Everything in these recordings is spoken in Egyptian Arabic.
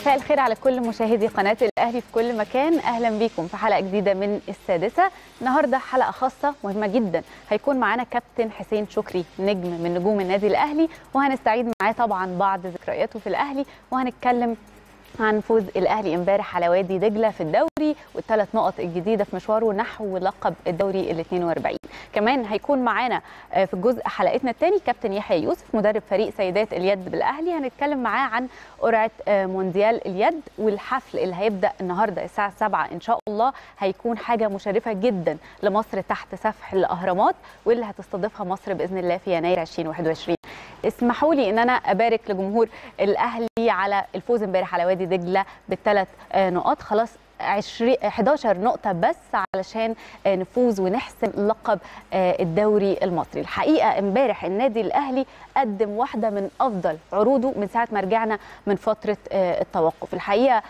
مساء الخير على كل مشاهدي قناة الأهلي في كل مكان أهلا بكم في حلقة جديدة من السادسة النهاردة حلقة خاصة مهمة جدا هيكون معانا كابتن حسين شكري نجم من نجوم النادي الأهلي وهنستعيد معاه طبعا بعض ذكرياته في الأهلي وهنتكلم عن فوز الاهلي امبارح على وادي دجله في الدوري والثلاث نقط الجديده في مشواره نحو لقب الدوري ال 42 كمان هيكون معانا في الجزء حلقتنا الثاني كابتن يحيى يوسف مدرب فريق سيدات اليد بالاهلي هنتكلم معاه عن قرعه مونديال اليد والحفل اللي هيبدا النهارده الساعه 7 ان شاء الله هيكون حاجه مشرفه جدا لمصر تحت سفح الاهرامات واللي هتستضيفها مصر باذن الله في يناير 2021 اسمحوا لي ان انا ابارك لجمهور الاهلي على الفوز امبارح على وادي دجله بالثلاث نقاط خلاص 20 11 نقطة بس علشان نفوز ونحسم لقب الدوري المصري الحقيقة امبارح النادي الأهلي قدم واحدة من أفضل عروضه من ساعة ما رجعنا من فترة التوقف الحقيقة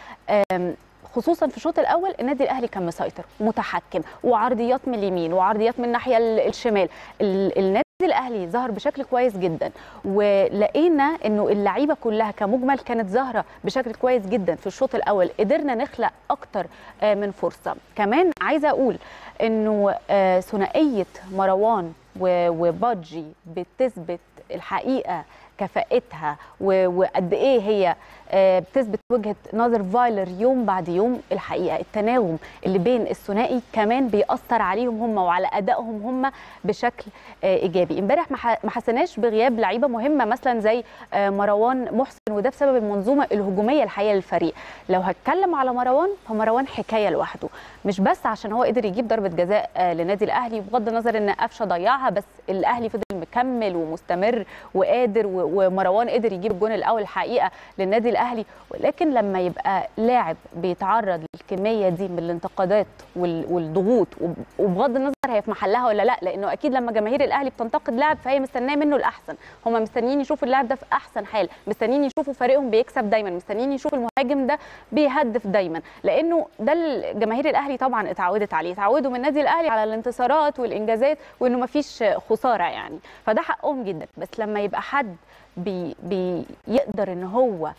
خصوصا في الشوط الاول النادي الاهلي كان مسيطر ومتحكم وعرضيات من اليمين وعرضيات من الناحيه الشمال النادي الاهلي ظهر بشكل كويس جدا ولقينا انه اللعيبه كلها كمجمل كانت ظاهره بشكل كويس جدا في الشوط الاول قدرنا نخلق اكتر من فرصه كمان عايزه اقول انه ثنائيه مروان وبادجي بتثبت الحقيقه كفاءتها وقد ايه هي بتثبت وجهه نظر فايلر يوم بعد يوم الحقيقه التناغم اللي بين الثنائي كمان بيأثر عليهم هم وعلى ادائهم هم بشكل ايجابي امبارح ما حسناش بغياب لعيبه مهمه مثلا زي مروان محسن وده بسبب المنظومه الهجوميه الحقيقه للفريق لو هتكلم على مروان فمروان حكايه لوحده مش بس عشان هو قدر يجيب ضربه جزاء لنادي الاهلي بغض النظر ان قفشه ضيعها بس الاهلي فضل مكمل ومستمر وقادر ومروان قدر يجيب الجون الاول الحقيقه للنادي الاهلي ولكن لما يبقى لاعب بيتعرض للكميه دي من الانتقادات والضغوط وبغض النظر هي في محلها ولا لا لانه اكيد لما جماهير الاهلي بتنتقد لاعب فهي مستنيه منه الاحسن هم مستنيين يشوفوا اللاعب ده في احسن حال مستنيين يشوفوا فريقهم بيكسب دايما مستنيين يشوفوا المهاجم ده بيهدف دايما لانه ده جماهير الاهلي طبعا اتعودت عليه اتعودوا من النادي الاهلي على الانتصارات والانجازات وانه ما فيش خساره يعني فده حقهم جدا بس لما يبقى حد بي بيقدر ان هو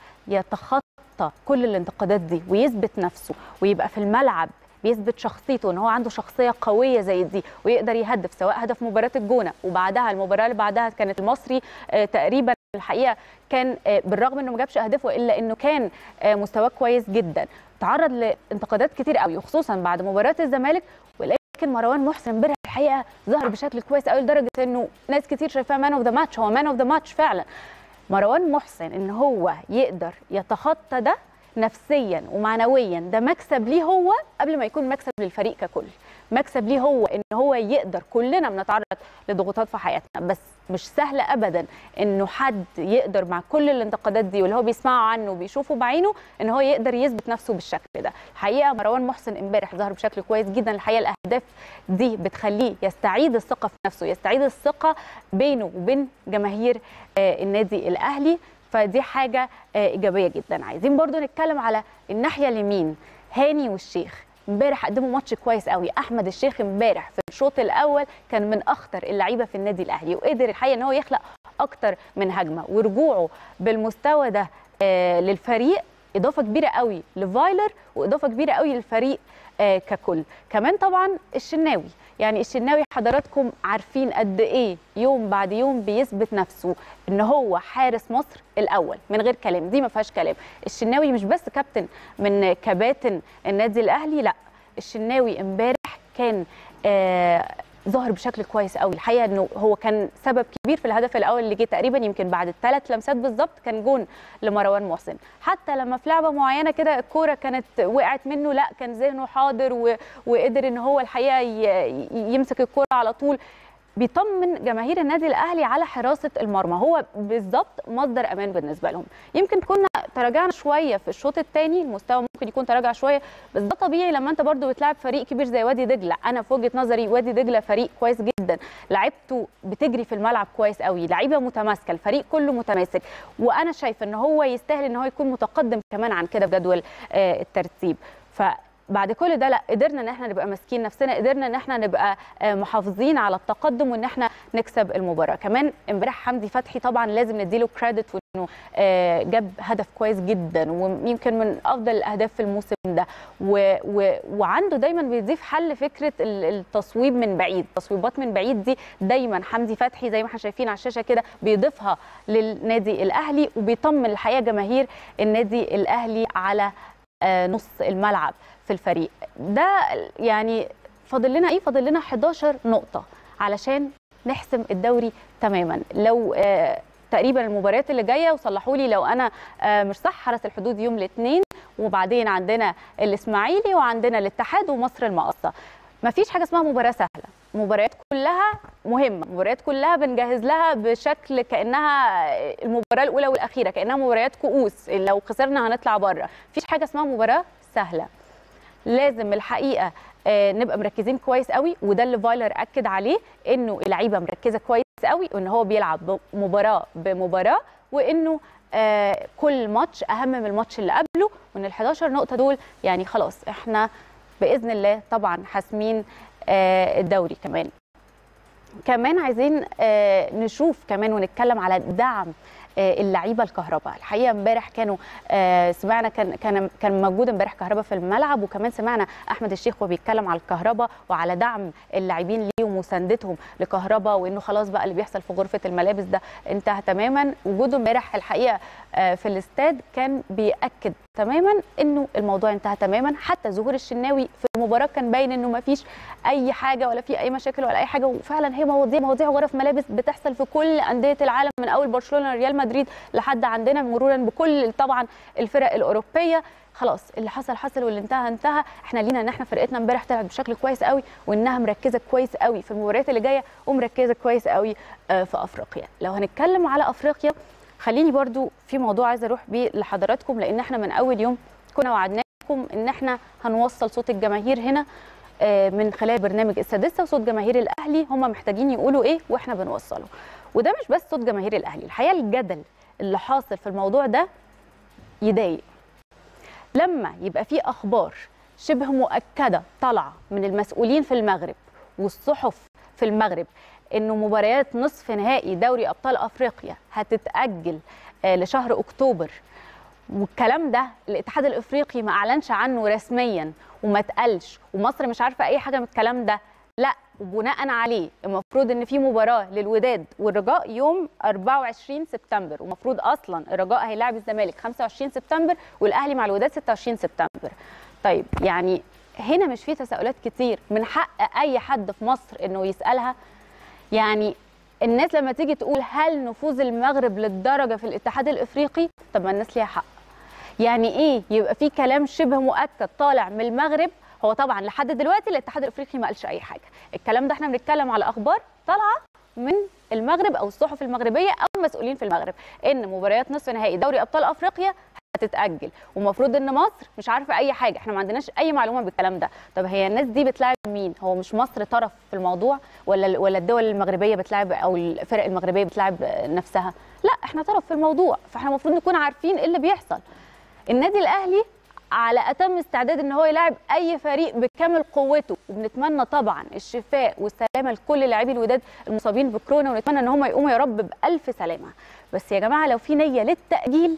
يتخطى كل الانتقادات دي ويثبت نفسه ويبقى في الملعب بيثبت شخصيته ان هو عنده شخصيه قويه زي دي ويقدر يهدف سواء هدف مباراه الجونه وبعدها المباراه اللي بعدها كانت المصري آه تقريبا الحقيقه كان آه بالرغم انه ما جابش اهدافه الا انه كان آه مستواه كويس جدا تعرض لانتقادات كتير قوي خصوصا بعد مباراه الزمالك ولكن مروان محسن امبارح الحقيقه ظهر بشكل كويس قوي لدرجه انه ناس كتير شايفاه مان اوف ذا ماتش هو مان اوف ذا ماتش فعلا مروان محسن ان هو يقدر يتخطى ده نفسيا ومعنويا ده مكسب ليه هو قبل ما يكون مكسب للفريق ككل مكسب ليه هو ان هو يقدر كلنا بنتعرض لضغوطات في حياتنا بس مش سهل ابدا انه حد يقدر مع كل الانتقادات دي واللي هو بيسمعه عنه وبيشوفه بعينه ان هو يقدر يثبت نفسه بالشكل ده الحقيقه مروان محسن امبارح ظهر بشكل كويس جدا الحقيقه الاهداف دي بتخليه يستعيد الثقه في نفسه يستعيد الثقه بينه وبين جماهير النادي الاهلي فدي حاجه ايجابيه جدا عايزين برضو نتكلم على الناحيه اليمين هاني والشيخ امبارح قدموا ماتش كويس قوي احمد الشيخ امبارح في الشوط الاول كان من اخطر اللعيبه في النادي الاهلي وقدر الحقيقه ان هو يخلق اكتر من هجمه ورجوعه بالمستوى ده آه للفريق اضافه كبيره قوي لفايلر واضافه كبيره قوي للفريق آه ككل كمان طبعا الشناوي يعني الشناوي حضراتكم عارفين قد ايه يوم بعد يوم بيثبت نفسه ان هو حارس مصر الاول من غير كلام دي ما فيهاش كلام الشناوي مش بس كابتن من كباتن النادي الاهلي لا الشناوي امبارح كان آه ظهر بشكل كويس قوي الحقيقه انه هو كان سبب كبير في الهدف الاول اللي جه تقريبا يمكن بعد الثلاث لمسات بالظبط كان جون لمروان محسن حتى لما في لعبه معينه كده الكوره كانت وقعت منه لا كان ذهنه حاضر و... وقدر ان هو الحقيقه ي... يمسك الكوره على طول بيطمن جماهير النادي الاهلي على حراسه المرمى هو بالظبط مصدر امان بالنسبه لهم يمكن كنا تراجعنا شويه في الشوط الثاني المستوى ممكن يكون تراجع شويه بس ده طبيعي لما انت برضو بتلعب فريق كبير زي وادي دجله انا في وجهه نظري وادي دجله فريق كويس جدا لعيبته بتجري في الملعب كويس قوي لعيبه متماسكه الفريق كله متماسك وانا شايفه ان هو يستاهل ان هو يكون متقدم كمان عن كده في جدول الترتيب ف بعد كل ده لا قدرنا ان احنا نبقى ماسكين نفسنا قدرنا ان احنا نبقى محافظين على التقدم وان احنا نكسب المباراه كمان امبارح حمدي فتحي طبعا لازم نديله كريدت انه آه، جاب هدف كويس جدا ويمكن من افضل الاهداف في الموسم ده و و وعنده دايما بيضيف حل فكره ال- التصويب من بعيد تصويبات من بعيد دي دايما حمدي فتحي زي ما احنا شايفين على الشاشه كده بيضيفها للنادي الاهلي وبيطمن الحقيقه جماهير النادي الاهلي على آه، نص الملعب في الفريق ده يعني فاضل لنا ايه فاضل لنا 11 نقطه علشان نحسم الدوري تماما لو آه، تقريبا المباريات اللي جايه وصلحوا لي لو انا آه، مش صح حرس الحدود يوم الاثنين وبعدين عندنا الاسماعيلي وعندنا الاتحاد ومصر المقاصه مفيش حاجه اسمها مباراه سهله مباريات كلها مهمه مباريات كلها بنجهز لها بشكل كانها المباراه الاولى والاخيره كانها مباريات كؤوس لو خسرنا هنطلع بره مفيش حاجه اسمها مباراه سهله لازم الحقيقه آه، نبقى مركزين كويس قوي وده اللي فايلر اكد عليه انه اللعيبه مركزه كويس قوي وان هو بيلعب مباراه بمباراه وانه آه، كل ماتش اهم من الماتش اللي قبله وان ال 11 نقطه دول يعني خلاص احنا باذن الله طبعا حاسمين آه، الدوري كمان كمان عايزين آه، نشوف كمان ونتكلم على دعم آه، اللعيبه الكهرباء الحقيقه امبارح كانوا آه، سمعنا كان كان كان موجود امبارح كهرباء في الملعب وكمان سمعنا احمد الشيخ وهو بيتكلم على الكهرباء وعلى دعم اللاعبين ليه ومساندتهم لكهرباء وانه خلاص بقى اللي بيحصل في غرفه الملابس ده انتهى تماما وجوده امبارح الحقيقه آه، في الاستاد كان بياكد تماما انه الموضوع انتهى تماما حتى ظهور الشناوي في المباراه كان باين انه ما فيش اي حاجه ولا في اي مشاكل ولا اي حاجه وفعلا هي مواضيع مواضيع غرف ملابس بتحصل في كل انديه العالم من اول برشلونه ريال مدريد لحد عندنا مرورا بكل طبعا الفرق الاوروبيه خلاص اللي حصل حصل واللي انتهى انتهى احنا لينا ان احنا فرقتنا امبارح تلعب بشكل كويس قوي وانها مركزه كويس قوي في المباريات اللي جايه ومركزه كويس قوي آه، في افريقيا لو هنتكلم على افريقيا خليني برضو في موضوع عايزه اروح بيه لحضراتكم لان احنا من اول يوم كنا وعدناكم ان احنا هنوصل صوت الجماهير هنا آه، من خلال برنامج السادسه وصوت جماهير الاهلي هم محتاجين يقولوا ايه واحنا بنوصله وده مش بس صوت جماهير الاهلي الحقيقه الجدل اللي حاصل في الموضوع ده يضايق لما يبقى في اخبار شبه مؤكده طالعه من المسؤولين في المغرب والصحف في المغرب انه مباريات نصف نهائي دوري ابطال افريقيا هتتاجل آه، لشهر اكتوبر والكلام ده الاتحاد الافريقي ما اعلنش عنه رسميا وما اتقالش ومصر مش عارفه اي حاجه من الكلام ده لا وبناء عليه المفروض ان في مباراه للوداد والرجاء يوم 24 سبتمبر ومفروض اصلا الرجاء هيلاعب الزمالك 25 سبتمبر والاهلي مع الوداد 26 سبتمبر طيب يعني هنا مش في تساؤلات كتير من حق اي حد في مصر انه يسالها يعني الناس لما تيجي تقول هل نفوذ المغرب للدرجه في الاتحاد الافريقي طب ما الناس ليها حق يعني ايه يبقى في كلام شبه مؤكد طالع من المغرب هو طبعا لحد دلوقتي الاتحاد الافريقي ما قالش اي حاجه الكلام ده احنا بنتكلم على اخبار طالعه من المغرب او الصحف المغربيه او المسؤولين في المغرب ان مباريات نصف نهائي دوري ابطال افريقيا هتتاجل ومفروض ان مصر مش عارفه اي حاجه احنا ما عندناش اي معلومه بالكلام ده طب هي الناس دي بتلاعب مين هو مش مصر طرف في الموضوع ولا ولا الدول المغربيه بتلاعب او الفرق المغربيه بتلاعب نفسها لا احنا طرف في الموضوع فاحنا المفروض نكون عارفين ايه اللي بيحصل النادي الاهلي على اتم استعداد ان هو يلاعب اي فريق بكامل قوته وبنتمنى طبعا الشفاء والسلامه لكل لاعبي الوداد المصابين بكورونا ونتمنى ان هم يقوموا يا رب بالف سلامه بس يا جماعه لو في نيه للتاجيل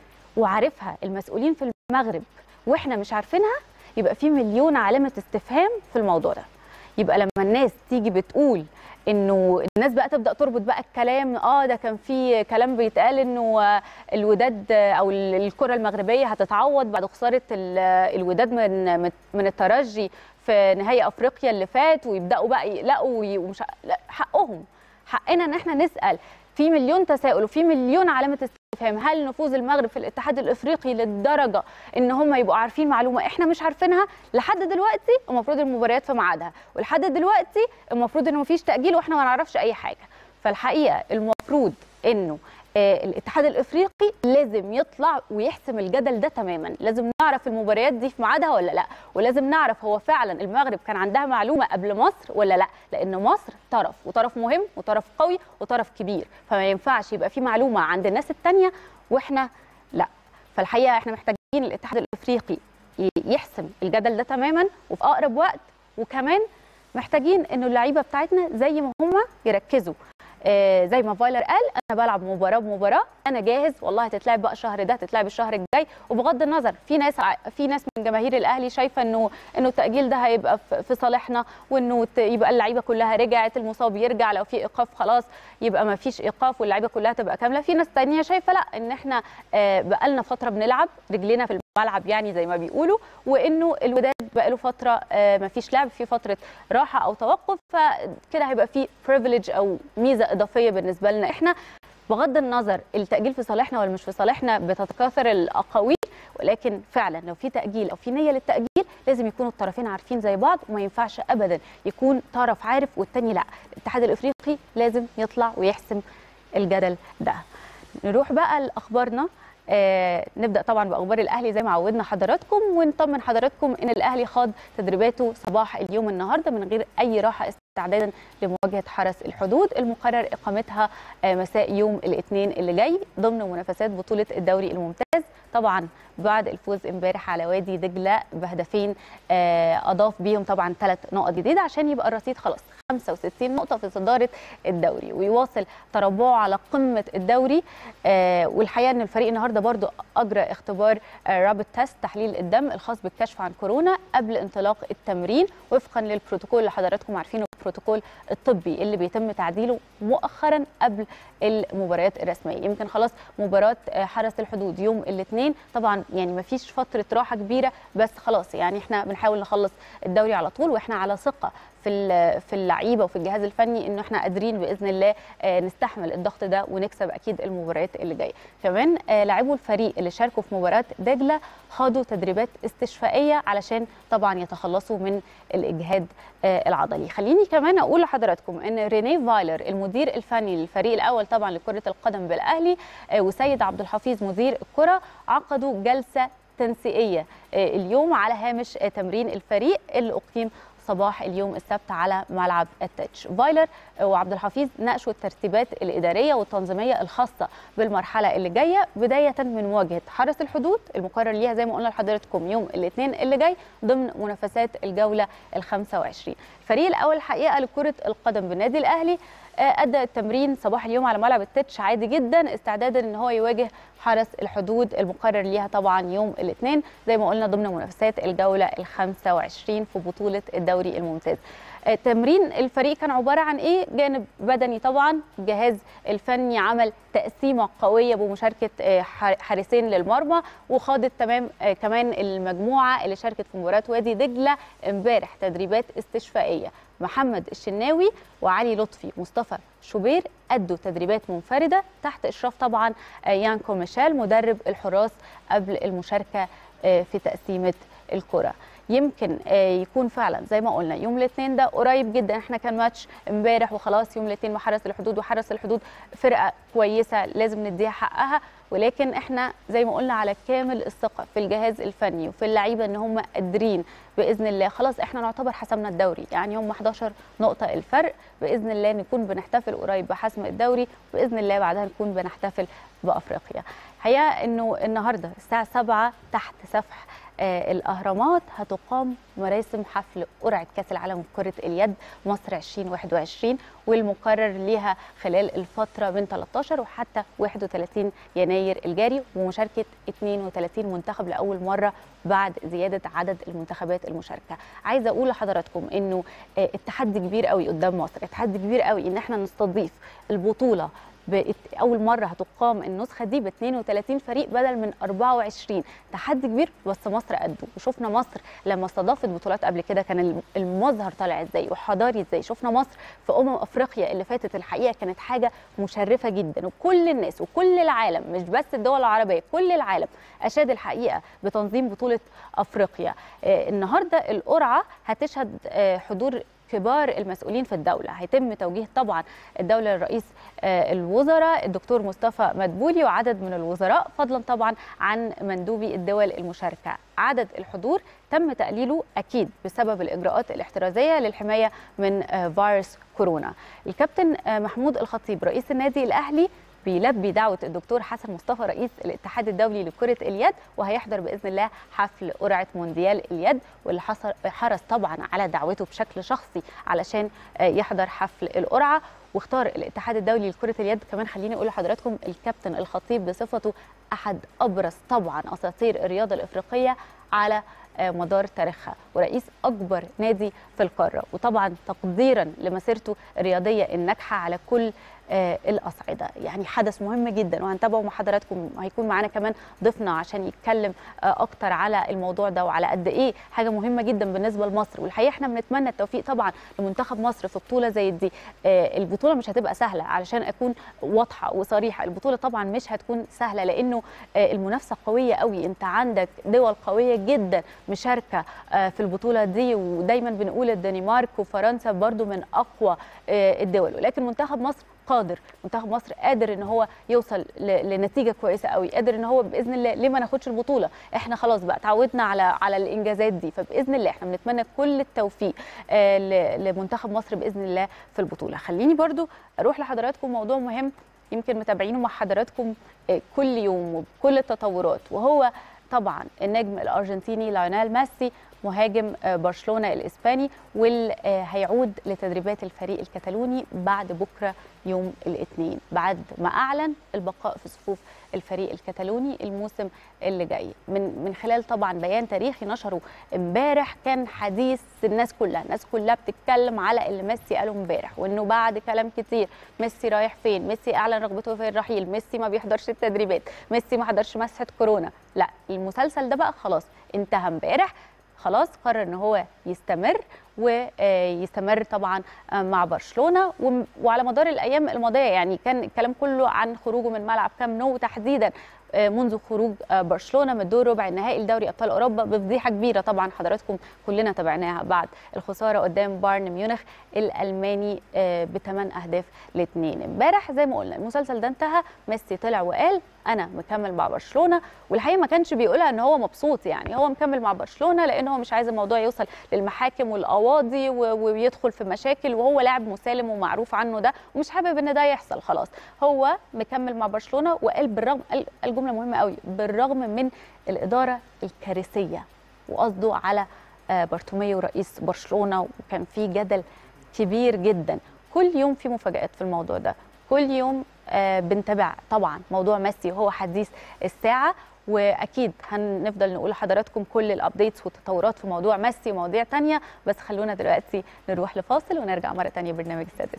وعارفها المسؤولين في المغرب واحنا مش عارفينها يبقى في مليون علامه استفهام في الموضوع ده يبقى لما الناس تيجي بتقول انه الناس بقى تبدا تربط بقى الكلام اه ده كان في كلام بيتقال انه آه، الوداد آه، او ال- الكره المغربيه هتتعوض بعد خساره ال- آه، الوداد من من- من الترجي في نهائي افريقيا اللي فات ويبداوا بقى يقلقوا وي- ومش ع- لا حقهم حقنا ان احنا نسال في مليون تساؤل وفي مليون علامه استفهام هل نفوذ المغرب في الاتحاد الافريقي للدرجه ان هم يبقوا عارفين معلومه احنا مش عارفينها لحد دلوقتي المفروض المباريات في ميعادها ولحد دلوقتي المفروض انه مفيش تاجيل واحنا ما نعرفش اي حاجه فالحقيقه المفروض انه آه، الاتحاد الافريقي لازم يطلع ويحسم الجدل ده تماما لازم نعرف المباريات دي في ميعادها ولا لا ولازم نعرف هو فعلا المغرب كان عندها معلومه قبل مصر ولا لا لان مصر طرف وطرف مهم وطرف قوي وطرف كبير فما ينفعش يبقى في معلومه عند الناس التانية واحنا لا فالحقيقه احنا محتاجين الاتحاد الافريقي ي- يحسم الجدل ده تماما وفي اقرب وقت وكمان محتاجين انه اللعيبه بتاعتنا زي ما هم يركزوا آه زي ما فايلر قال انا بلعب مباراه بمباراه انا جاهز والله هتتلعب بقى الشهر ده هتتلعب الشهر الجاي وبغض النظر في ناس في ناس من جماهير الاهلي شايفه انه انه التاجيل ده هيبقى في صالحنا وانه يبقى اللعيبه كلها رجعت المصاب يرجع لو في ايقاف خلاص يبقى ما فيش ايقاف واللعيبه كلها تبقى كامله في ناس ثانيه شايفه لا ان احنا آه بقالنا فتره بنلعب رجلينا في الملعب يعني زي ما بيقولوا وانه الوداد بقى له فتره آه ما فيش لعب في فتره راحه او توقف فكده هيبقى في بريفليج او ميزه اضافيه بالنسبه لنا احنا بغض النظر التاجيل في صالحنا ولا مش في صالحنا بتتكاثر الاقاويل ولكن فعلا لو في تاجيل او في نيه للتاجيل لازم يكونوا الطرفين عارفين زي بعض وما ينفعش ابدا يكون طرف عارف والتاني لا الاتحاد الافريقي لازم يطلع ويحسم الجدل ده نروح بقى لاخبارنا آه نبدا طبعا باخبار الاهلي زي ما عودنا حضراتكم ونطمن حضراتكم ان الاهلي خاض تدريباته صباح اليوم النهارده من غير اي راحه استعدادا لمواجهه حرس الحدود المقرر اقامتها آه مساء يوم الاثنين اللي جاي ضمن منافسات بطوله الدوري الممتاز طبعا بعد الفوز امبارح على وادي دجله بهدفين آه اضاف بيهم طبعا ثلاث نقط جديده عشان يبقى الرصيد خلاص 65 نقطة في صدارة الدوري ويواصل تربعه على قمة الدوري آه والحقيقة أن الفريق النهاردة برضو أجرى اختبار آه رابط تيست تحليل الدم الخاص بالكشف عن كورونا قبل انطلاق التمرين وفقا للبروتوكول اللي حضراتكم عارفينه البروتوكول الطبي اللي بيتم تعديله مؤخرا قبل المباريات الرسميه يمكن خلاص مباراه حرس الحدود يوم الاثنين طبعا يعني ما فيش فتره راحه كبيره بس خلاص يعني احنا بنحاول نخلص الدوري على طول واحنا على ثقه في في اللعيبه وفي الجهاز الفني انه احنا قادرين باذن الله نستحمل الضغط ده ونكسب اكيد المباريات اللي جايه كمان لاعبو الفريق اللي شاركوا في مباراه دجله خاضوا تدريبات استشفائيه علشان طبعا يتخلصوا من الاجهاد العضلي خليني كمان اقول لحضراتكم ان ريني فايلر المدير الفني للفريق الاول طبعا لكره القدم بالاهلي وسيد عبد الحفيظ مدير الكره عقدوا جلسه تنسيقيه اليوم على هامش تمرين الفريق اللي اقيم صباح اليوم السبت على ملعب التتش فايلر وعبد الحفيظ ناقشوا الترتيبات الاداريه والتنظيميه الخاصه بالمرحله اللي جايه بدايه من مواجهه حرس الحدود المقرر ليها زي ما قلنا لحضراتكم يوم الاثنين اللي جاي ضمن منافسات الجوله ال 25 الفريق الاول الحقيقه لكره القدم بالنادي الاهلي ادى التمرين صباح اليوم على ملعب التتش عادي جدا استعدادا ان هو يواجه حرس الحدود المقرر ليها طبعا يوم الاثنين زي ما قلنا ضمن منافسات الجوله ال 25 في بطوله الدوري الممتاز تمرين الفريق كان عباره عن ايه جانب بدني طبعا الجهاز الفني عمل تقسيمه قويه بمشاركه حارسين للمرمى وخاضت تمام كمان المجموعه اللي شاركت في مباراه وادي دجله امبارح تدريبات استشفائيه محمد الشناوي وعلي لطفي مصطفى شوبير ادوا تدريبات منفرده تحت اشراف طبعا يانكو ميشيل مدرب الحراس قبل المشاركه في تقسيمه الكره يمكن يكون فعلا زي ما قلنا يوم الاثنين ده قريب جدا احنا كان ماتش امبارح وخلاص يوم الاثنين مع حرس الحدود وحرس الحدود فرقه كويسه لازم نديها حقها ولكن احنا زي ما قلنا على كامل الثقه في الجهاز الفني وفي اللعيبه ان هم قادرين باذن الله خلاص احنا نعتبر حسمنا الدوري يعني هم 11 نقطه الفرق باذن الله نكون بنحتفل قريب بحسم الدوري باذن الله بعدها نكون بنحتفل بافريقيا الحقيقه انه النهارده الساعه 7 تحت سفح آه الاهرامات هتقام مراسم حفل قرعه كاس العالم كره اليد مصر 2021 والمقرر ليها خلال الفتره من 13 وحتى 31 يناير الجاري ومشاركه 32 منتخب لاول مره بعد زياده عدد المنتخبات المشاركه عايزه اقول لحضراتكم انه آه التحدي كبير قوي قدام مصر التحدي كبير قوي ان احنا نستضيف البطوله اول مره هتقام النسخه دي ب 32 فريق بدل من 24 تحدي كبير بس مصر قده وشفنا مصر لما استضافت بطولات قبل كده كان المظهر طالع ازاي وحضاري ازاي شفنا مصر في امم افريقيا اللي فاتت الحقيقه كانت حاجه مشرفه جدا وكل الناس وكل العالم مش بس الدول العربيه كل العالم اشاد الحقيقه بتنظيم بطوله افريقيا آه النهارده القرعه هتشهد آه حضور كبار المسؤولين في الدولة هيتم توجيه طبعا الدولة لرئيس الوزراء الدكتور مصطفى مدبولي وعدد من الوزراء فضلا طبعا عن مندوبي الدول المشاركة عدد الحضور تم تقليله أكيد بسبب الإجراءات الاحترازية للحماية من فيروس كورونا الكابتن محمود الخطيب رئيس النادي الأهلي بيلبي دعوه الدكتور حسن مصطفى رئيس الاتحاد الدولي لكره اليد وهيحضر باذن الله حفل قرعه مونديال اليد واللي حرص طبعا على دعوته بشكل شخصي علشان يحضر حفل القرعه واختار الاتحاد الدولي لكره اليد كمان خليني اقول لحضراتكم الكابتن الخطيب بصفته احد ابرز طبعا اساطير الرياضه الافريقيه على مدار تاريخها ورئيس اكبر نادي في القاره وطبعا تقديرا لمسيرته الرياضيه الناجحه على كل الاصعده يعني حدث مهم جدا وهنتابعه مع حضراتكم هيكون معانا كمان ضيفنا عشان يتكلم اكتر على الموضوع ده وعلى قد ايه حاجه مهمه جدا بالنسبه لمصر والحقيقه احنا بنتمنى التوفيق طبعا لمنتخب مصر في بطوله زي دي البطوله مش هتبقى سهله علشان اكون واضحه وصريحه البطوله طبعا مش هتكون سهله لانه المنافسه قويه قوي انت عندك دول قويه جدا مشاركه في البطوله دي ودايما بنقول الدنمارك وفرنسا برضو من اقوى الدول ولكن منتخب مصر قادر منتخب مصر قادر ان هو يوصل لنتيجه كويسه قوي قادر ان هو باذن الله ليه ما ناخدش البطوله احنا خلاص بقى اتعودنا على على الانجازات دي فباذن الله احنا بنتمنى كل التوفيق آه لمنتخب مصر باذن الله في البطوله خليني برضو اروح لحضراتكم موضوع مهم يمكن متابعينه مع حضراتكم آه كل يوم وبكل التطورات وهو طبعا النجم الارجنتيني ليونيل ميسي مهاجم برشلونه الاسباني واللي هيعود لتدريبات الفريق الكتالوني بعد بكره يوم الاثنين بعد ما اعلن البقاء في صفوف الفريق الكتالوني الموسم اللي جاي من من خلال طبعا بيان تاريخي نشره امبارح كان حديث الناس كلها الناس كلها بتتكلم على اللي ميسي قاله امبارح وانه بعد كلام كتير ميسي رايح فين ميسي اعلن رغبته في الرحيل ميسي ما بيحضرش التدريبات ميسي ما حضرش مسحه كورونا لا المسلسل ده بقى خلاص انتهى امبارح خلاص قرر ان هو يستمر ويستمر طبعا مع برشلونه وعلى مدار الايام الماضيه يعني كان الكلام كله عن خروجه من ملعب كام نو تحديدا منذ خروج برشلونه من دور ربع النهائي لدوري ابطال اوروبا بفضيحه كبيره طبعا حضراتكم كلنا تابعناها بعد الخساره قدام بايرن ميونخ الالماني بثمان اهداف لاثنين امبارح زي ما قلنا المسلسل ده انتهى ميسي طلع وقال انا مكمل مع برشلونه والحقيقه ما كانش بيقولها ان هو مبسوط يعني هو مكمل مع برشلونه لان هو مش عايز الموضوع يوصل للمحاكم والقواضي ويدخل في مشاكل وهو لاعب مسالم ومعروف عنه ده ومش حابب ان ده يحصل خلاص هو مكمل مع برشلونه وقال بالرغم قال جمله مهمه قوي بالرغم من الاداره الكارثيه وقصده على بارتوميو رئيس برشلونه وكان في جدل كبير جدا كل يوم في مفاجات في الموضوع ده كل يوم آه بنتابع طبعا موضوع ميسي وهو حديث الساعه واكيد هنفضل نقول لحضراتكم كل الابديتس والتطورات في موضوع ميسي ومواضيع تانية بس خلونا دلوقتي نروح لفاصل ونرجع مره تانية برنامج السادس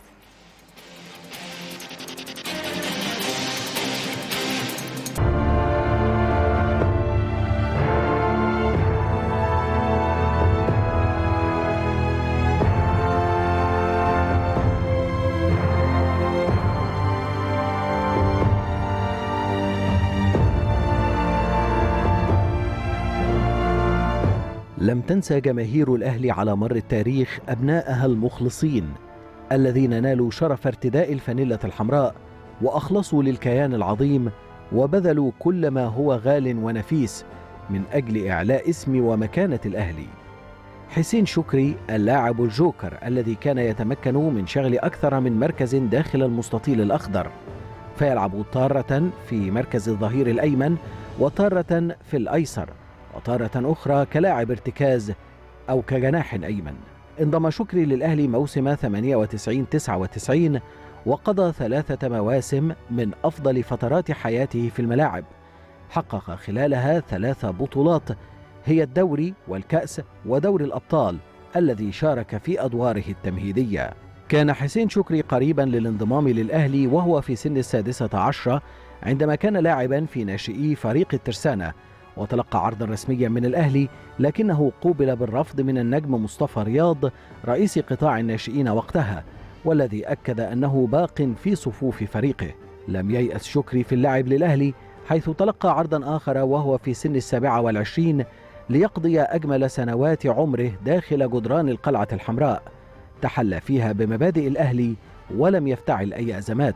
لم تنسى جماهير الأهلي على مر التاريخ أبناءها المخلصين الذين نالوا شرف ارتداء الفانيلة الحمراء وأخلصوا للكيان العظيم وبذلوا كل ما هو غال ونفيس من أجل إعلاء اسم ومكانة الأهلي حسين شكري اللاعب الجوكر الذي كان يتمكن من شغل أكثر من مركز داخل المستطيل الأخضر فيلعب تارة في مركز الظهير الأيمن وتارة في الأيسر وتارة أخرى كلاعب ارتكاز أو كجناح أيمن انضم شكري للأهلي موسم 98-99 وقضى ثلاثة مواسم من أفضل فترات حياته في الملاعب حقق خلالها ثلاث بطولات هي الدوري والكأس ودوري الأبطال الذي شارك في أدواره التمهيدية كان حسين شكري قريبا للانضمام للأهلي وهو في سن السادسة عشرة عندما كان لاعبا في ناشئي فريق الترسانة وتلقى عرضا رسميا من الأهلي لكنه قوبل بالرفض من النجم مصطفى رياض رئيس قطاع الناشئين وقتها والذي أكد أنه باق في صفوف فريقه لم ييأس شكري في اللعب للأهلي حيث تلقى عرضا آخر وهو في سن السابعة والعشرين ليقضي أجمل سنوات عمره داخل جدران القلعة الحمراء تحلى فيها بمبادئ الأهلي ولم يفتعل أي أزمات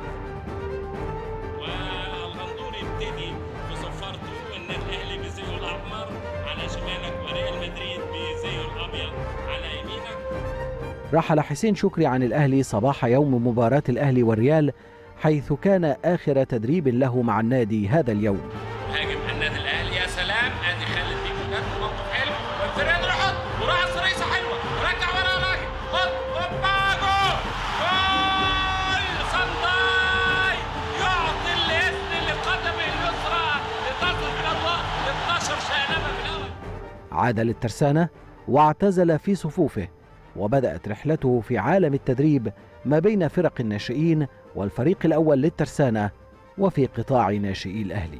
والغندور يبتدي في صفارته ان الاهلي بزيه الاحمر على شمالك وريال مدريد بزيه الابيض على يمينك رحل حسين شكري عن الأهلي صباح يوم مباراة الأهلي والريال حيث كان آخر تدريب له مع النادي هذا اليوم هاجم النادي الاهلي يا سلام ادي خالد بيكو جت موقف حلو والفريق يحط وراح صريصه حلوه ورجع ورا راجل هوب هوبا جول عاد للترسانة واعتزل في صفوفه وبدأت رحلته في عالم التدريب ما بين فرق الناشئين والفريق الأول للترسانة وفي قطاع ناشئي الأهلي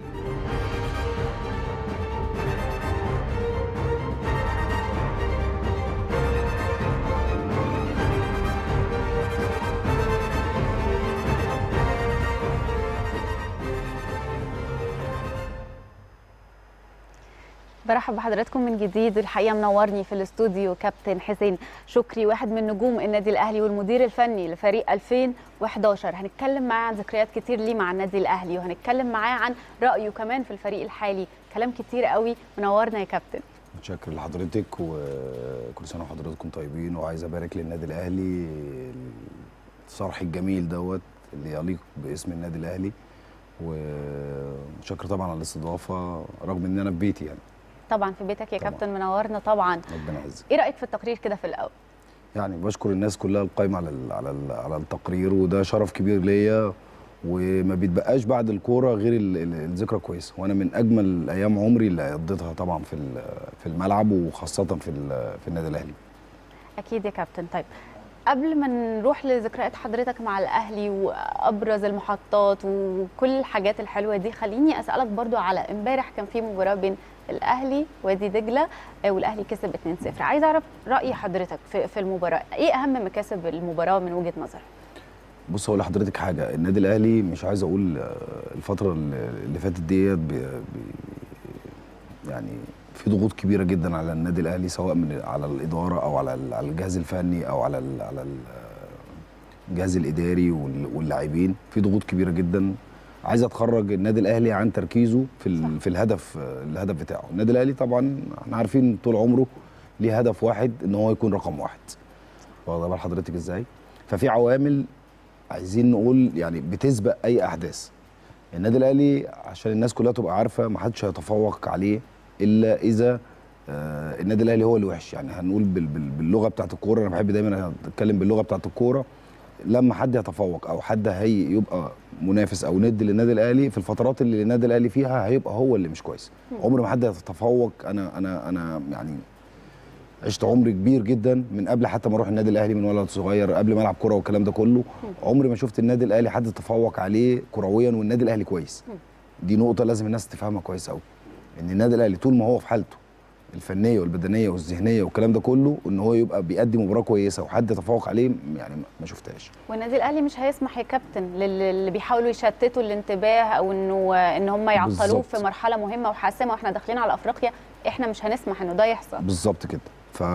برحب بحضراتكم من جديد الحقيقه منورني في الاستوديو كابتن حسين شكري واحد من نجوم النادي الاهلي والمدير الفني لفريق 2011 هنتكلم معاه عن ذكريات كتير ليه مع النادي الاهلي وهنتكلم معاه عن رايه كمان في الفريق الحالي كلام كتير قوي منورنا يا كابتن متشكر لحضرتك وكل سنه وحضراتكم طيبين وعايز ابارك للنادي الاهلي الصرح الجميل دوت اللي يليق باسم النادي الاهلي ومتشكر طبعا على الاستضافه رغم ان انا في بيتي يعني طبعا في بيتك يا طبعاً. كابتن منورنا طبعا ربنا يعزك ايه رايك في التقرير كده في الاول يعني بشكر الناس كلها القايمه على ال على ال على التقرير وده شرف كبير ليا وما بيتبقاش بعد الكوره غير ال- ال- الذكرى كويسه وانا من اجمل ايام عمري اللي قضيتها طبعا في ال- في الملعب وخاصه في ال- في النادي الاهلي اكيد يا كابتن طيب قبل ما نروح لذكريات حضرتك مع الاهلي وابرز المحطات وكل الحاجات الحلوه دي خليني اسالك برضو على امبارح كان في مباراه بين الاهلي وادي دجله آه، والاهلي كسب 2-0 عايز اعرف راي حضرتك في في المباراه ايه اهم مكاسب المباراه من وجهه نظرك بص هقول لحضرتك حاجه النادي الاهلي مش عايز اقول آه، الفتره اللي اللي فاتت ديت بي- بي- يعني في ضغوط كبيره جدا على النادي الاهلي سواء من على الاداره او على ال- على الجهاز الفني او على ال- على ال- الجهاز الاداري وال- واللاعبين في ضغوط كبيره جدا عايزه تخرج النادي الاهلي عن تركيزه في ال- في الهدف آه، الهدف بتاعه النادي الاهلي طبعا احنا عارفين طول عمره ليه هدف واحد ان هو يكون رقم واحد واخد بال حضرتك ازاي ففي عوامل عايزين نقول يعني بتسبق اي احداث النادي الاهلي عشان الناس كلها تبقى عارفه ما حدش هيتفوق عليه الا اذا آه النادي الاهلي هو اللي وحش يعني هنقول بال بال باللغه بتاعت الكوره انا بحب دايما اتكلم باللغه بتاعت الكوره لما حد يتفوق او حد هي يبقى منافس او ند للنادي الاهلي في الفترات اللي النادي الاهلي فيها هيبقى هو اللي مش كويس عمر ما حد هيتفوق انا انا انا يعني عشت عمر كبير جدا من قبل حتى ما اروح النادي الاهلي من ولد صغير قبل ما العب كوره والكلام ده كله عمري ما شفت النادي الاهلي حد تفوق عليه كرويا والنادي الاهلي كويس دي نقطه لازم الناس تفهمها كويس قوي ان النادي الاهلي طول ما هو في حالته الفنيه والبدنيه والذهنيه والكلام ده كله ان هو يبقى بيقدم مباراه كويسه وحد يتفوق عليه يعني ما شفتهاش والنادي الاهلي مش هيسمح يا كابتن لل- اللي بيحاولوا يشتتوا الانتباه او انه ان هم يعطلوه بالظبط. في مرحله مهمه وحاسمه واحنا داخلين على افريقيا احنا مش هنسمح انه ده يحصل بالظبط كده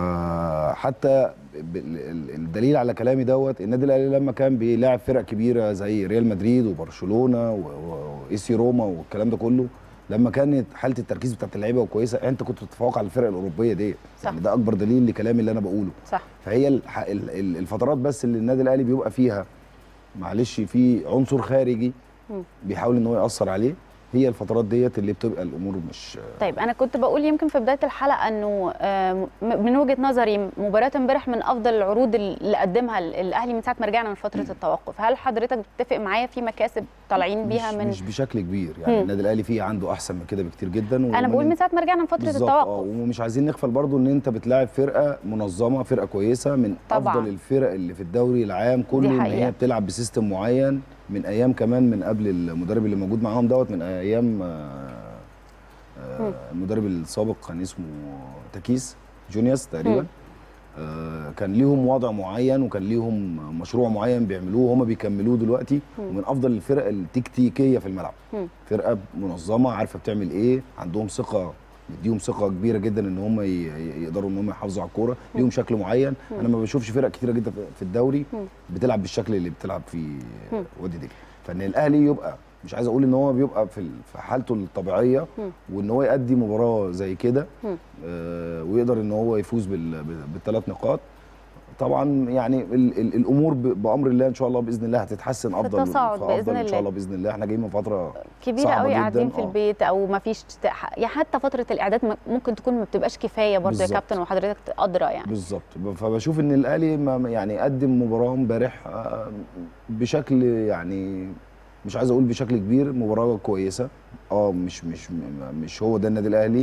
فحتى ب- ال- الدليل على كلامي دوت النادي الاهلي لما كان بيلاعب فرق كبيره زي ريال مدريد وبرشلونه و- و- وايسي روما والكلام ده كله لما كانت حاله التركيز بتاعت اللعيبه كويسه انت كنت بتتفوق على الفرق الاوروبيه ديت صح. يعني ده اكبر دليل لكلامي اللي انا بقوله صح فهي الح- ال- ال- الفترات بس اللي النادي الاهلي بيبقى فيها معلش في عنصر خارجي مم. بيحاول ان هو ياثر عليه هي الفترات ديت اللي بتبقى الامور مش طيب انا كنت بقول يمكن في بدايه الحلقه انه آم، م- من وجهه نظري مباراه امبارح من افضل العروض اللي قدمها ال- الاهلي من ساعه ما رجعنا من فتره التوقف هل حضرتك بتتفق معايا في مكاسب طالعين بيها مش, من مش بشكل كبير يعني مم. النادي الاهلي فيه عنده احسن من كده بكتير جدا انا بقول من ساعه ما رجعنا من فتره بالظبط اه التوقف ومش عايزين نغفل برضو ان انت بتلاعب فرقه منظمه فرقه كويسه من طبعاً. افضل الفرق اللي في الدوري العام كله ان حقيقة. هي بتلعب بسيستم معين من ايام كمان من قبل المدرب اللي موجود معاهم دوت من ايام آه، آه، المدرب السابق كان اسمه تكيس جونيوس تقريبا مم. آه، كان ليهم وضع معين وكان ليهم مشروع معين بيعملوه وهم بيكملوه دلوقتي ومن افضل الفرق التكتيكيه في الملعب مم. فرقه منظمه عارفه بتعمل ايه عندهم ثقه مديهم ثقه كبيره جدا ان هم ي- ي- يقدروا ان هم يحافظوا على الكوره ليهم شكل معين انا ما بشوفش فرق كتيره جدا في- في الدوري مم. بتلعب بالشكل اللي بتلعب فيه مم. وادي دجله فان الاهلي يبقى مش عايز اقول ان هو بيبقى في ال- في حالته الطبيعيه مم. وان هو يأدي مباراه زي كده مم. آه ويقدر ان هو يفوز بال- بالثلاث نقاط طبعا يعني ال ال الامور ب- بامر الله ان شاء الله باذن الله هتتحسن افضل التصاعد بإذن فأفضل ان الله. شاء الله باذن الله احنا جايين من فتره كبيره صعبة قوي جداً، قاعدين في آه. البيت او ما فيش يعني حتى فتره الاعداد م- ممكن تكون ما بتبقاش كفايه برضه يا بالظبط. كابتن وحضرتك ادرى يعني بالظبط فبشوف ان الاهلي ما- يعني قدم مباراه امبارح آه، بشكل يعني مش عايز اقول بشكل كبير مباراه كويسه اه مش مش مش هو ده النادي الاهلي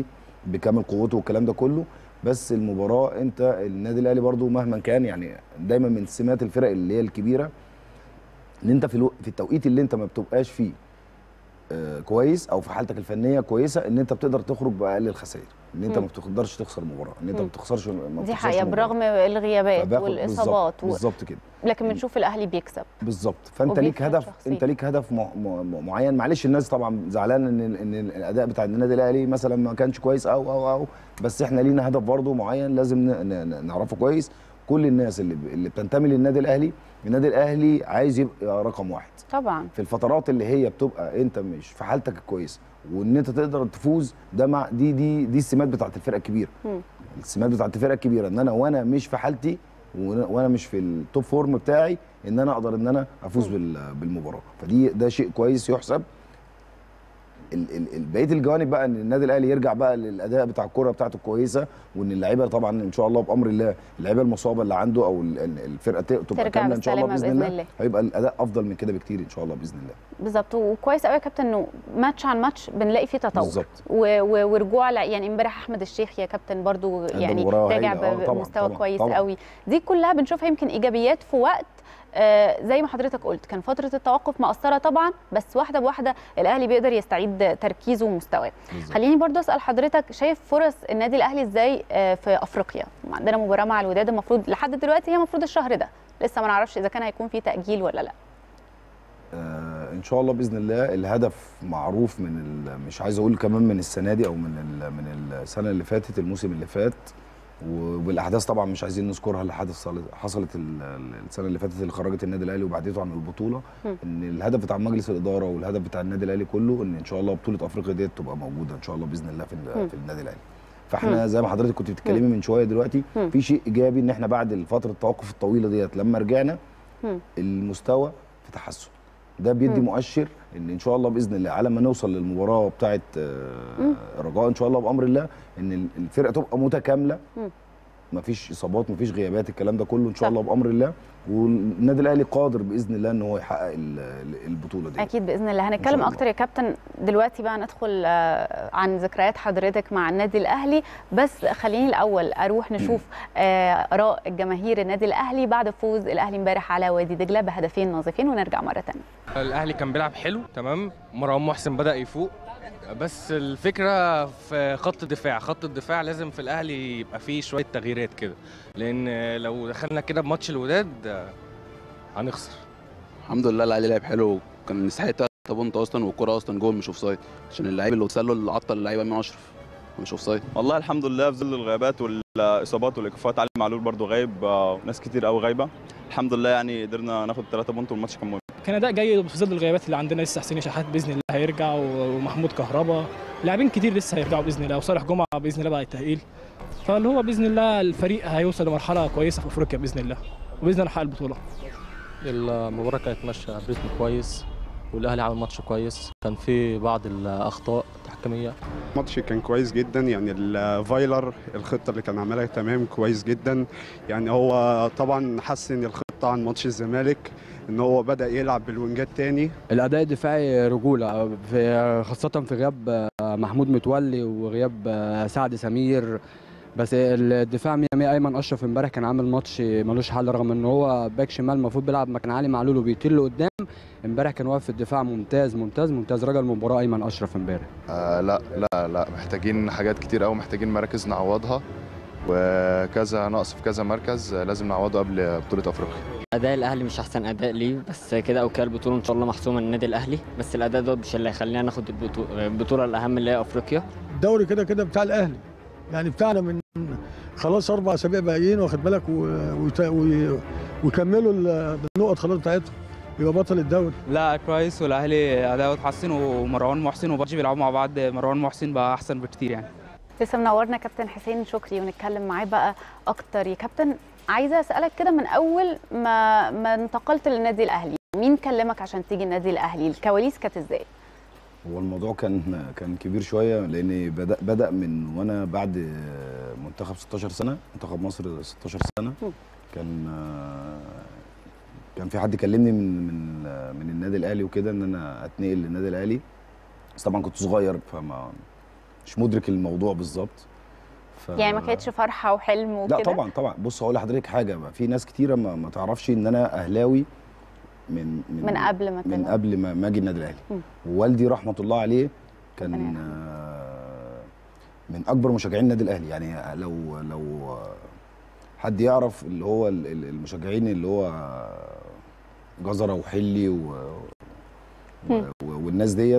بكامل قوته والكلام ده كله بس المباراه انت النادي الاهلي برضو مهما كان يعني دايما من سمات الفرق اللي هي الكبيره ان انت في الو... في التوقيت اللي انت ما بتبقاش فيه آه كويس او في حالتك الفنيه كويسه ان انت بتقدر تخرج باقل الخسائر ان انت مم. ما بتقدرش تخسر المباراه ان انت مم. ما بتخسرش ما دي بتخسرش حقيقه المباراة. برغم الغيابات فباخد- والاصابات بالظبط و... بالظبط كده لكن بنشوف الاهلي بيكسب بالظبط فانت ليك وبيفهم هدف شخصيا. انت ليك هدف م... م... م- معين معلش الناس طبعا زعلانه ان ان الاداء بتاع النادي الاهلي مثلا ما كانش كويس او او او بس احنا لينا هدف برضه معين لازم ن... ن... نعرفه كويس كل الناس اللي ب... اللي بتنتمي للنادي الاهلي النادي الاهلي عايز يبقى رقم واحد طبعا في الفترات اللي هي بتبقى انت مش في حالتك الكويسه وان انت تقدر تفوز ده مع دي دي دي السمات بتاعت الفرقه الكبيره مم. السمات بتاعت الفرقه الكبيره ان انا وانا مش في حالتي وانا وأنا مش في التوب فورم بتاعي ان انا اقدر ان انا افوز بال- بالمباراه فدي ده شيء كويس يحسب ال- ال- ال- بقيه الجوانب بقى ان النادي الاهلي يرجع بقى للاداء بتاع الكوره بتاعته كويسه وان اللعيبه طبعا ان شاء الله بامر الله اللعيبه المصابه اللي عنده او ال- ال- الفرقه ت- تبقى ترجع كامله ان شاء الله بالسلامة باذن بإذن الله, الله. هيبقى الاداء افضل من كده بكتير ان شاء الله باذن الله بالظبط وكويس قوي يا كابتن انه ماتش عن ماتش بنلاقي فيه تطور بالظبط. و- و- ورجوع لا- يعني امبارح احمد الشيخ يا كابتن برضو أدى يعني مباراة راجع هايلة. آه، طبعاً، بمستوى طبعاً، كويس طبعاً. قوي دي كلها بنشوفها يمكن ايجابيات في وقت آه، زي ما حضرتك قلت كان فتره التوقف مقصره طبعا بس واحده بواحده الاهلي بيقدر يستعيد تركيزه ومستواه بالظبط. خليني برضو اسال حضرتك شايف فرص النادي الاهلي ازاي آه، في افريقيا عندنا مباراه مع الوداد المفروض لحد دلوقتي هي المفروض الشهر ده لسه ما نعرفش اذا كان هيكون في تاجيل ولا لا آه ان شاء الله باذن الله الهدف معروف من ال- مش عايز اقول كمان من السنه دي او من ال- من السنه اللي فاتت الموسم اللي فات وبالاحداث طبعا مش عايزين نذكرها اللي حدث حصلت ال- ال- السنه اللي فاتت اللي خرجت النادي الاهلي وبعدته عن البطوله مم. ان الهدف بتاع مجلس الاداره والهدف بتاع النادي الاهلي كله ان ان شاء الله بطوله افريقيا ديت تبقى موجوده ان شاء الله باذن الله في ال- مم. في النادي الاهلي فاحنا زي ما حضرتك كنت بتتكلمي من شويه دلوقتي مم. في شيء ايجابي ان احنا بعد فتره التوقف الطويله ديت لما رجعنا مم. المستوى في تحسن ده بيدي مم. مؤشر ان ان شاء الله باذن الله على ما نوصل للمباراه بتاعه مم. آه، رجاء ان شاء الله بامر الله ان ال- الفرقه تبقى متكامله مم. مفيش اصابات مفيش غيابات الكلام ده كله ان صح. شاء الله بامر الله والنادي الاهلي قادر باذن الله ان هو يحقق ال- ال- البطوله دي اكيد باذن الله إن هنتكلم شاء الله. اكتر يا كابتن دلوقتي بقى ندخل آه، عن ذكريات حضرتك مع النادي الاهلي بس خليني الاول اروح نشوف آه، اراء الجماهير النادي الاهلي بعد فوز الاهلي امبارح على وادي دجله بهدفين نظيفين ونرجع مره ثانيه الاهلي كان بيلعب حلو تمام مروان محسن بدا يفوق بس الفكره في خط الدفاع خط الدفاع لازم في الاهلي يبقى فيه شويه تغييرات كده لان لو دخلنا كده بماتش الوداد آه، هنخسر الحمد لله الاهلي لعب حلو كان يستحق تلاتة بونت اصلا والكره اصلا جول مش اوف سايد عشان اللعيب اللي وصل له اللي عطل اللعيبه من اشرف مش اوف سايد والله الحمد لله في ظل الغيابات والاصابات والايقافات علي معلول برضو غايب آه، ناس كتير قوي غايبه الحمد لله يعني قدرنا ناخد 3 بونت والماتش كان مهم كان اداء جيد في ظل الغيابات اللي عندنا لسه حسين شحات باذن الله هيرجع و- ومحمود كهربا لاعبين كتير لسه هيرجعوا باذن الله وصالح جمعه باذن الله بعد التاهيل فاللي هو باذن الله الفريق هيوصل لمرحله كويسه في افريقيا باذن الله وباذن الله نحقق البطوله المباراة كانت ماشية بريتم كويس والأهلي عمل ماتش كويس كان في بعض الأخطاء التحكيمية الماتش كان كويس جدا يعني الفايلر الخطه اللي كان عاملها تمام كويس جدا يعني هو طبعا حسن الخطه عن ماتش الزمالك ان هو بدا يلعب بالوينجات تاني الاداء الدفاعي رجوله في خاصه في غياب محمود متولي وغياب سعد سمير بس الدفاع 100 100 ايمن اشرف امبارح كان عامل ماتش ملوش حل رغم ان هو باك شمال المفروض بيلعب مكان علي معلول وبيطير لقدام امبارح كان واقف في الدفاع ممتاز ممتاز ممتاز رجل المباراه ايمن اشرف امبارح آه لا لا لا محتاجين حاجات كتير قوي محتاجين مراكز نعوضها وكذا نقص في كذا مركز آه، لازم نعوضه قبل بطولة افريقيا اداء الاهلي مش احسن اداء ليه بس كده او كده البطوله ان شاء الله محسومه للنادي الاهلي بس الاداء ده مش اللي هيخلينا ناخد البطو- البطوله الاهم اللي هي افريقيا الدوري كده كده بتاع الاهلي يعني بتاعنا من خلاص اربع اسابيع باقيين واخد بالك و- وت- و- ويكملوا ال- النقط خلاص بتاعتهم يبقى بطل الدوري لا كويس والاهلي اداؤه اتحسن ومروان محسن وبادجي بيلعبوا مع بعض مروان محسن بقى احسن بكتير يعني لسه منورنا كابتن حسين شكري ونتكلم معاه بقى اكتر يا كابتن عايزه اسالك كده من اول ما ما انتقلت للنادي الاهلي مين كلمك عشان تيجي النادي الاهلي الكواليس كانت ازاي هو الموضوع كان كان كبير شويه لان بدا بدا من وانا بعد منتخب 16 سنه منتخب مصر 16 سنه كان كان في حد كلمني من من من النادي الاهلي وكده ان انا اتنقل للنادي الاهلي بس طبعا كنت صغير فما مش مدرك الموضوع بالظبط ف... يعني ما كانتش فرحه وحلم وكده لا طبعا طبعا بص هقول لحضرتك حاجه بقى في ناس كتيره ما, ما تعرفش ان انا اهلاوي من من من قبل ما من تلعب. قبل ما ما اجي النادي الاهلي مم. ووالدي رحمه الله عليه كان آه، من اكبر مشجعين النادي الاهلي يعني لو لو آه، حد يعرف اللي هو ال- ال- المشجعين اللي هو آه، جزره وحلي و مم. و- والناس ديت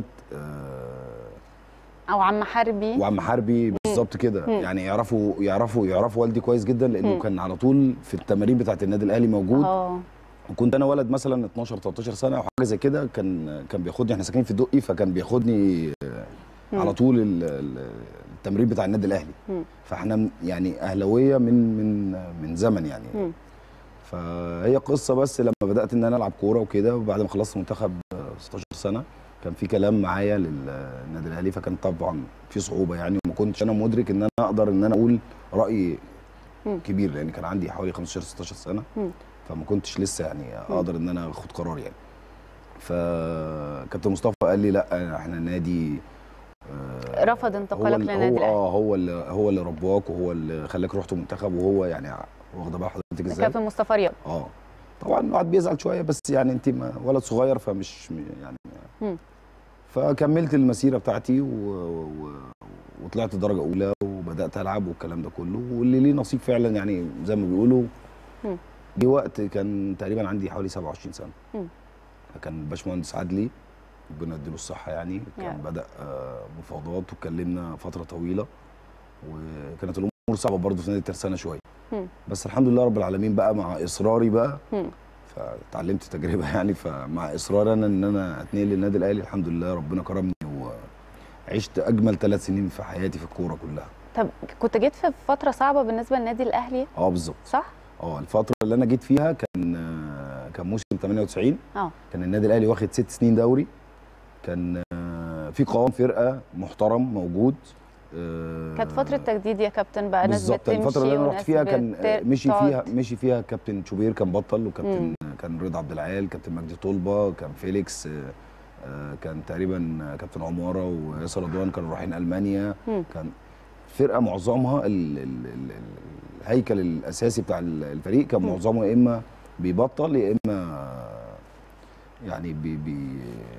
آه، او عم حربي وعم حربي بالظبط كده مم. يعني يعرفوا يعرفوا يعرفوا والدي كويس جدا لانه مم. كان على طول في التمارين بتاعت النادي الاهلي موجود اه وكنت انا ولد مثلا 12 13 سنه او حاجه زي كده كان كان بياخدني احنا ساكنين في الدقي فكان بياخدني آه، مم. على طول ال- ال- التمرين بتاع النادي الاهلي مم. فاحنا م- يعني اهلاويه من من من زمن يعني مم. فهي قصه بس لما بدات ان انا العب كوره وكده وبعد ما خلصت منتخب آه، 16 سنه كان في كلام معايا للنادي الاهلي فكان طبعا في صعوبه يعني وما كنتش انا مدرك ان انا اقدر ان انا اقول راي مم. كبير لان كان عندي حوالي 15 16 سنه مم. فما كنتش لسه يعني اقدر ان انا اخد قرار يعني فكابتن مصطفى قال لي لا احنا نادي آه، رفض هو انتقالك ال- للنادي هو الاهلي اه هو اللي هو اللي رباك وهو اللي خلاك رحت منتخب وهو يعني واخده بال حضرتك ازاي كابتن مصطفى رياض اه طبعا الواحد بيزعل شويه بس يعني انت ما- ولد صغير فمش م- يعني مم. فكملت المسيره بتاعتي و... و... وطلعت درجه اولى وبدات العب والكلام ده كله واللي ليه نصيب فعلا يعني زي ما بيقولوا مم. جه وقت كان تقريبا عندي حوالي 27 سنه مم. فكان الباشمهندس عدلي ربنا يديله الصحه يعني يا كان رب. بدا آه، مفاوضات واتكلمنا فتره طويله وكانت الامور صعبه برضه في نادي الترسانه شويه مم. بس الحمد لله رب العالمين بقى مع اصراري بقى مم. فتعلمت تجربه يعني فمع اصراري انا ان انا اتنقل للنادي الاهلي الحمد لله ربنا كرمني وعشت اجمل ثلاث سنين في حياتي في الكوره كلها طب كنت جيت في فتره صعبه بالنسبه للنادي الاهلي اه بالظبط صح اه الفتره اللي انا جيت فيها كان آه، كان موسم 98 اه كان النادي الاهلي واخد ست سنين دوري كان آه، في قوام فرقه محترم موجود آه، كانت فتره تجديد يا كابتن بقى ناس بالظبط بتمشي الفتره اللي انا رحت وناس فيها كان آه، بت- مشي تقعد. فيها مشي فيها كابتن شوبير كان بطل وكابتن مم. كان رضا عبد العال كابتن مجدي طلبه كان فيليكس آه، آه، كان تقريبا آه، كابتن عماره وياسر رضوان كانوا رايحين المانيا مم. كان فرقه معظمها ال ال ال الهيكل الاساسي بتاع ال- الفريق كان مم. معظمه يا اما بيبطل يا اما يعني بي بي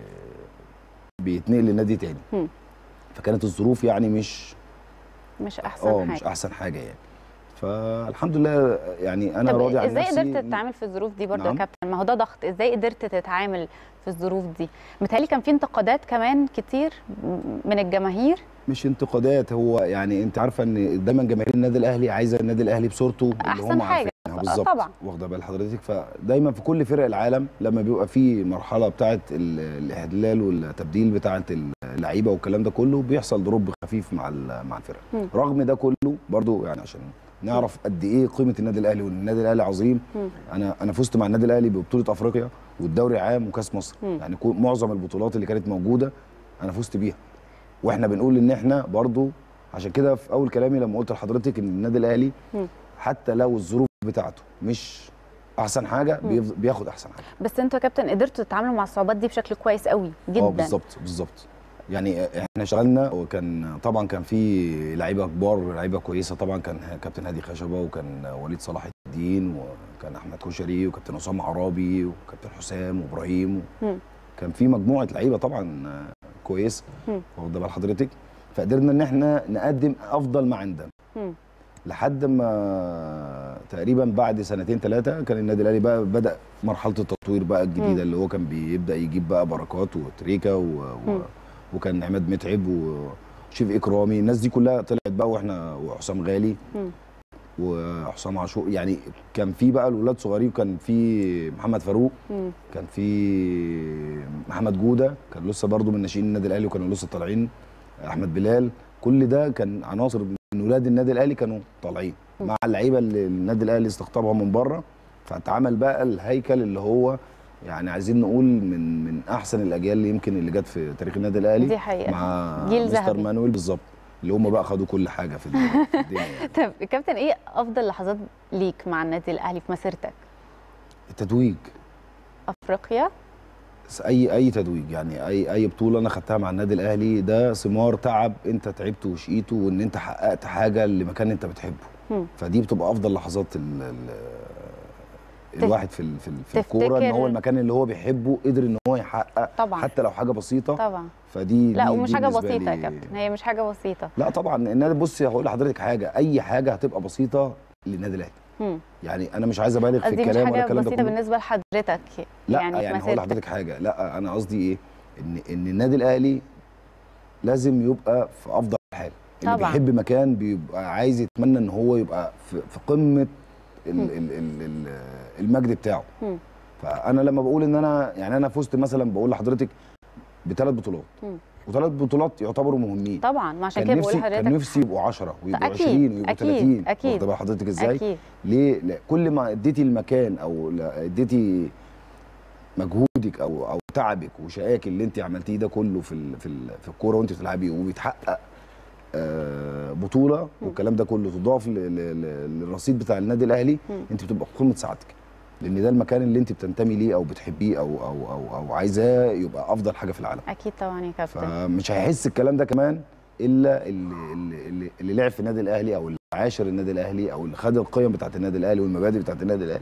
بيتنقل لنادي تاني مم. فكانت الظروف يعني مش مش احسن اه حاجه مش احسن حاجه يعني فالحمد لله يعني انا طب راضي عن ازاي نفسي قدرت تتعامل في الظروف دي برضه يا نعم. كابتن ما هو ده ضغط ازاي قدرت تتعامل في الظروف دي متهيألي كان في انتقادات كمان كتير من الجماهير مش انتقادات هو يعني انت عارفه ان دايما جماهير النادي الاهلي عايزه النادي الاهلي بصورته اللي أحسن هم حاجة. عارفينها آه، بالظبط طبعا. واخده بال حضرتك فدايما في كل فرق العالم لما بيبقى في مرحله بتاعه ال- الاهلال والتبديل بتاعه اللعيبه والكلام ده كله بيحصل دروب خفيف مع ال- مع الفرق مم. رغم ده كله برضو يعني عشان نعرف قد ايه قيمه النادي الاهلي وان النادي الاهلي عظيم مم. انا انا فزت مع النادي الاهلي ببطوله افريقيا والدوري عام وكاس مصر مم. يعني كو- معظم البطولات اللي كانت موجوده انا فزت بيها واحنا بنقول ان احنا برضو عشان كده في اول كلامي لما قلت لحضرتك ان النادي الاهلي مم. حتى لو الظروف بتاعته مش احسن حاجه مم. بيفض- بياخد احسن حاجه بس انتوا يا كابتن قدرتوا تتعاملوا مع الصعوبات دي بشكل كويس قوي جدا اه بالظبط بالظبط يعني احنا اشتغلنا وكان طبعا كان في لعيبه كبار لعيبه كويسه طبعا كان كابتن هادي خشبه وكان وليد صلاح الدين وكان احمد كشري وكابتن اسامه عرابي وكابتن حسام وابراهيم مم. كان في مجموعه لعيبه طبعا كويسه مم. واخده بال حضرتك فقدرنا ان احنا نقدم افضل ما عندنا مم. لحد ما تقريبا بعد سنتين ثلاثه كان النادي الاهلي بقى بدا مرحله التطوير بقى الجديده مم. اللي هو كان بيبدا يجيب بقى بركات وتريكا و... و... مم. وكان عماد متعب وشيف اكرامي الناس دي كلها طلعت بقى واحنا وحسام غالي مم. وحسام عاشور يعني كان في بقى الاولاد صغيرين وكان في محمد فاروق مم. كان في محمد جوده كان لسه برضه من ناشئين النادي الاهلي وكانوا لسه طالعين احمد بلال كل ده كان عناصر من ولاد النادي الاهلي كانوا طالعين مع اللعيبه اللي النادي الاهلي استقطبها من بره فاتعمل بقى الهيكل اللي هو يعني عايزين نقول من من احسن الاجيال اللي يمكن اللي جت في تاريخ النادي الاهلي دي حقيقة. مع جيل مستر ذهبي. مانويل بالظبط اللي هم بقى خدوا كل حاجه في الدنيا في الدنيا يعني. طب يا كابتن ايه افضل لحظات ليك مع النادي الاهلي في مسيرتك التتويج افريقيا بس اي اي تتويج يعني اي اي بطوله انا خدتها مع النادي الاهلي ده ثمار تعب انت تعبت وشقيته وان انت حققت حاجه لمكان انت بتحبه مم. فدي بتبقى افضل لحظات ال ال الواحد في ال- في, ال- في الكوره ان تفتكر- هو المكان اللي هو بيحبه قدر ان هو يحقق طبعا. حتى لو حاجه بسيطه طبعا فدي لا دي- ومش دي حاجه بالنسبة بسيطه يا لي- كابتن هي مش حاجه بسيطه لا طبعا النادي بصي هقول لحضرتك حاجه اي حاجه هتبقى بسيطه للنادي الاهلي مم. يعني انا مش عايز ابالغ في قصدي مش الكلام ولا حاجه الكلام ده بسيطه كله بالنسبه لحضرتك لا يعني يعني, في هقول مسيرتك لحضرتك حاجه لا انا قصدي ايه ان ان النادي الاهلي لازم يبقى في افضل حال اللي طبعاً. بيحب مكان بيبقى عايز يتمنى ان هو يبقى في, في قمه ال مم. ال ال ال المجد بتاعه مم. فانا لما بقول ان انا يعني انا فزت مثلا بقول لحضرتك بثلاث بطولات مم. وثلاث بطولات يعتبروا مهمين طبعا ما عشان كان كده بقول نفسي كان لحضرتك نفسي يبقوا 10 ويبقوا أكيد، 20 ويبقوا أكيد، 30 أكيد. واخده بال حضرتك ازاي؟ أكيد. ليه؟ لا كل ما اديتي المكان او لا اديتي مجهودك او او تعبك وشقاك اللي انت عملتيه ده كله في ال في ال في الكوره وانت بتلعبي وبيتحقق آه، بطوله والكلام ده كله تضاف ل- ل- ل- للرصيد بتاع النادي الاهلي مم. انت بتبقى في قمه سعادتك لان ده المكان اللي انت بتنتمي ليه او بتحبيه او او او, أو عايزاه يبقى افضل حاجه في العالم اكيد طبعا يا كابتن فمش هيحس الكلام ده كمان الا اللي, اللي, اللي, اللي لعب في النادي الاهلي او اللي عاشر النادي الاهلي او اللي خد القيم بتاعت النادي الاهلي والمبادئ بتاعت النادي الاهلي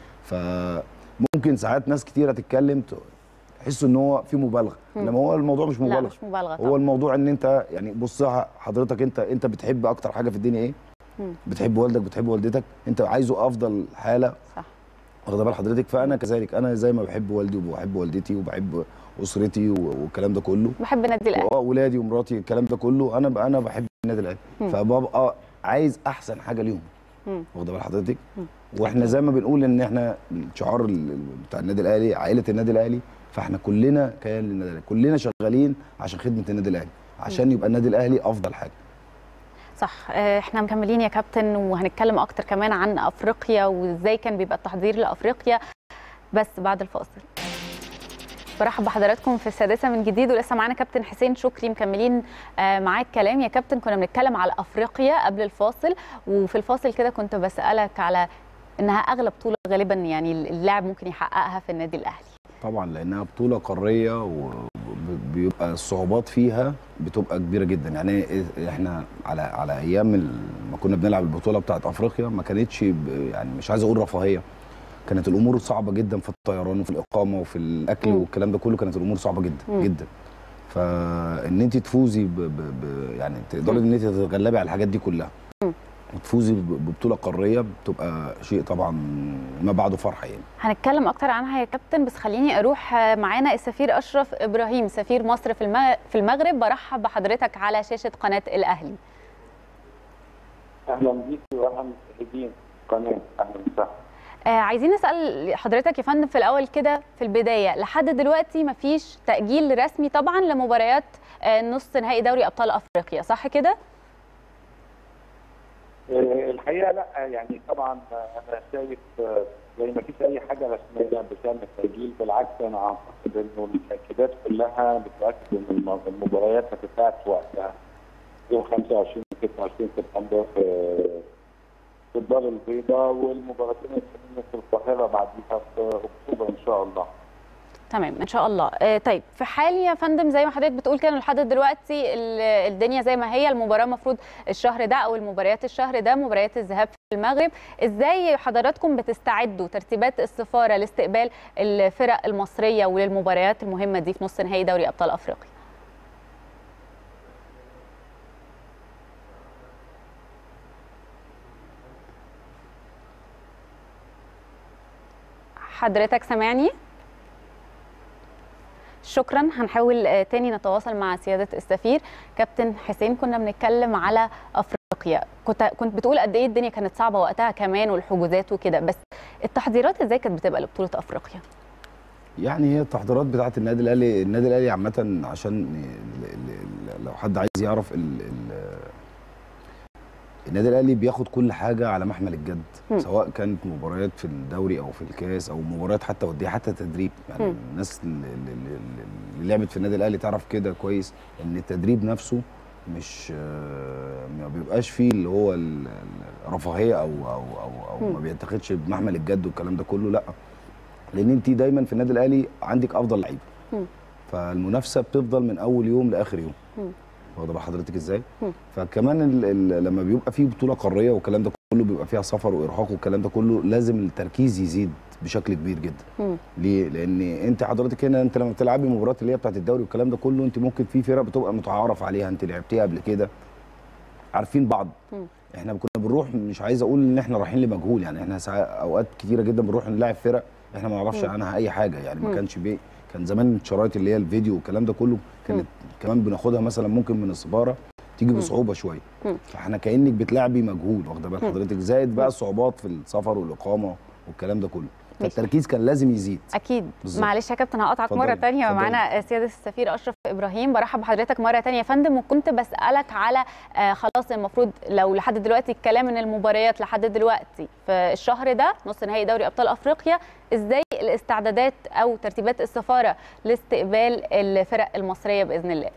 فممكن ساعات ناس كتيره تتكلم ت- تحسوا ان هو في مبالغه مم. انما هو الموضوع مش لا مبالغه مش مبالغه طبعا هو الموضوع ان انت يعني بصها حضرتك انت انت بتحب اكتر حاجه في الدنيا ايه مم. بتحب والدك بتحب والدتك انت عايزه افضل حاله صح واخده بال حضرتك فانا كذلك انا زي ما بحب والدي وبحب والدتي وبحب اسرتي و- والكلام ده كله بحب النادي الاهلي اه ولادي ومراتي الكلام ده كله انا ب- انا بحب النادي الاهلي مم. فببقى عايز احسن حاجه ليهم مم. واخده بال حضرتك مم. واحنا زي ما بنقول ان احنا الشعار ال- ال- بتاع النادي الاهلي عائله النادي الاهلي فاحنا كلنا كيان للنادي الاهلي كلنا شغالين عشان خدمه النادي الاهلي عشان يبقى النادي الاهلي افضل حاجه صح آه، احنا مكملين يا كابتن وهنتكلم اكتر كمان عن افريقيا وازاي كان بيبقى التحضير لافريقيا بس بعد الفاصل برحب بحضراتكم في السادسه من جديد ولسه معانا كابتن حسين شكري مكملين آه، معاه الكلام يا كابتن كنا بنتكلم على افريقيا قبل الفاصل وفي الفاصل كده كنت بسالك على انها اغلى بطوله غالبا يعني اللاعب ممكن يحققها في النادي الاهلي طبعا لانها بطوله قاريه وبيبقى الصعوبات فيها بتبقى كبيره جدا يعني احنا على على ايام ال- ما كنا بنلعب البطوله بتاعت افريقيا ما كانتش ب- يعني مش عايز اقول رفاهيه كانت الامور صعبه جدا في الطيران وفي الاقامه وفي الاكل مم. والكلام ده كله كانت الامور صعبه جدا مم. جدا فان انت تفوزي ب ب ب يعني تقدري ان انت تتغلبي على الحاجات دي كلها مم. وتفوزي ب- ببطوله قاريه بتبقى شيء طبعا ما بعده فرحه يعني هنتكلم اكتر عنها يا كابتن بس خليني اروح آه، معانا السفير اشرف ابراهيم سفير مصر في الم- في المغرب برحب بحضرتك على شاشه قناه الاهلي اهلا بيك واهلا مشاهدين قناه اهلا وسهلا آه عايزين نسال حضرتك يا فندم في الاول كده في البدايه لحد دلوقتي مفيش تاجيل رسمي طبعا لمباريات آه نص نهائي دوري ابطال افريقيا صح كده آه، الحقيقه لا يعني طبعا انا شايف آه، زي ما فيش اي حاجه رسميه بتعمل تاجيل بالعكس انا اعتقد انه التاكيدات كلها بتؤكد ان الم- المباريات هتتلعب في وقتها يوم 25 و 26 سبتمبر في في الدار البيضاء والمباراتين الثانيين في القاهره بعديها في اكتوبر ان شاء الله تمام ان شاء الله آه طيب في حال يا فندم زي ما حضرتك بتقول كده لحد دلوقتي ال- الدنيا زي ما هي المباراه المفروض الشهر ده او المباريات الشهر ده مباريات الذهاب في المغرب ازاي حضراتكم بتستعدوا ترتيبات السفاره لاستقبال الفرق المصريه وللمباريات المهمه دي في نص نهائي دوري ابطال افريقيا حضرتك سامعني شكرا هنحاول آه، تاني نتواصل مع سياده السفير كابتن حسين كنا بنتكلم على افريقيا كنت كنت بتقول قد ايه الدنيا كانت صعبه وقتها كمان والحجوزات وكده بس التحضيرات ازاي كانت بتبقى لبطوله افريقيا يعني هي التحضيرات بتاعت النادي الاهلي النادي الاهلي عامه عشان ال- ال- ال- لو حد عايز يعرف ال ال النادي الاهلي بياخد كل حاجه على محمل الجد مم. سواء كانت مباريات في الدوري او في الكاس او مباريات حتى وديه حتى تدريب يعني مم. الناس اللي, اللي, اللي لعبت في النادي الاهلي تعرف كده كويس ان التدريب نفسه مش آه، ما بيبقاش فيه اللي هو ال- ال- الرفاهيه او او او, أو مم. ما بيتاخدش بمحمل الجد والكلام ده كله لا لان انت دايما في النادي الاهلي عندك افضل لعيبه مم. فالمنافسه بتفضل من اول يوم لاخر يوم مم. واخده بال حضرتك ازاي مم. فكمان ال ال لما بيبقى في بطوله قاريه والكلام ده كله بيبقى فيها سفر وارهاق والكلام ده كله لازم التركيز يزيد بشكل كبير جدا مم. ليه؟ لان انت حضرتك هنا انت لما بتلعبي مباريات اللي هي بتاعت الدوري والكلام ده كله انت ممكن في فرق بتبقى متعارف عليها انت لعبتيها قبل كده عارفين بعض مم. احنا كنا بنروح مش عايز اقول ان احنا رايحين لمجهول يعني احنا ساعات اوقات كتيره جدا بنروح نلاعب فرق احنا ما نعرفش مم. عنها اي حاجه يعني ما مم. كانش بيه كان زمان الشرايط اللي هي الفيديو والكلام ده كله كانت كمان بناخدها مثلا ممكن من السفاره تيجي مم. بصعوبه شويه مم. فاحنا كانك بتلعبي مجهول واخده بال مم. حضرتك زائد بقى الصعوبات في السفر والاقامه والكلام ده كله فالتركيز كان لازم يزيد اكيد بالظبط. معلش يا كابتن هقطعك اتفضلي، مره تانية اتفضلي. معانا سياده السفير اشرف ابراهيم برحب بحضرتك مره تانية يا فندم وكنت بسالك على آه خلاص المفروض لو لحد دلوقتي الكلام من المباريات لحد دلوقتي في الشهر ده نص نهائي دوري ابطال افريقيا ازاي الاستعدادات او ترتيبات السفاره لاستقبال الفرق المصريه باذن الله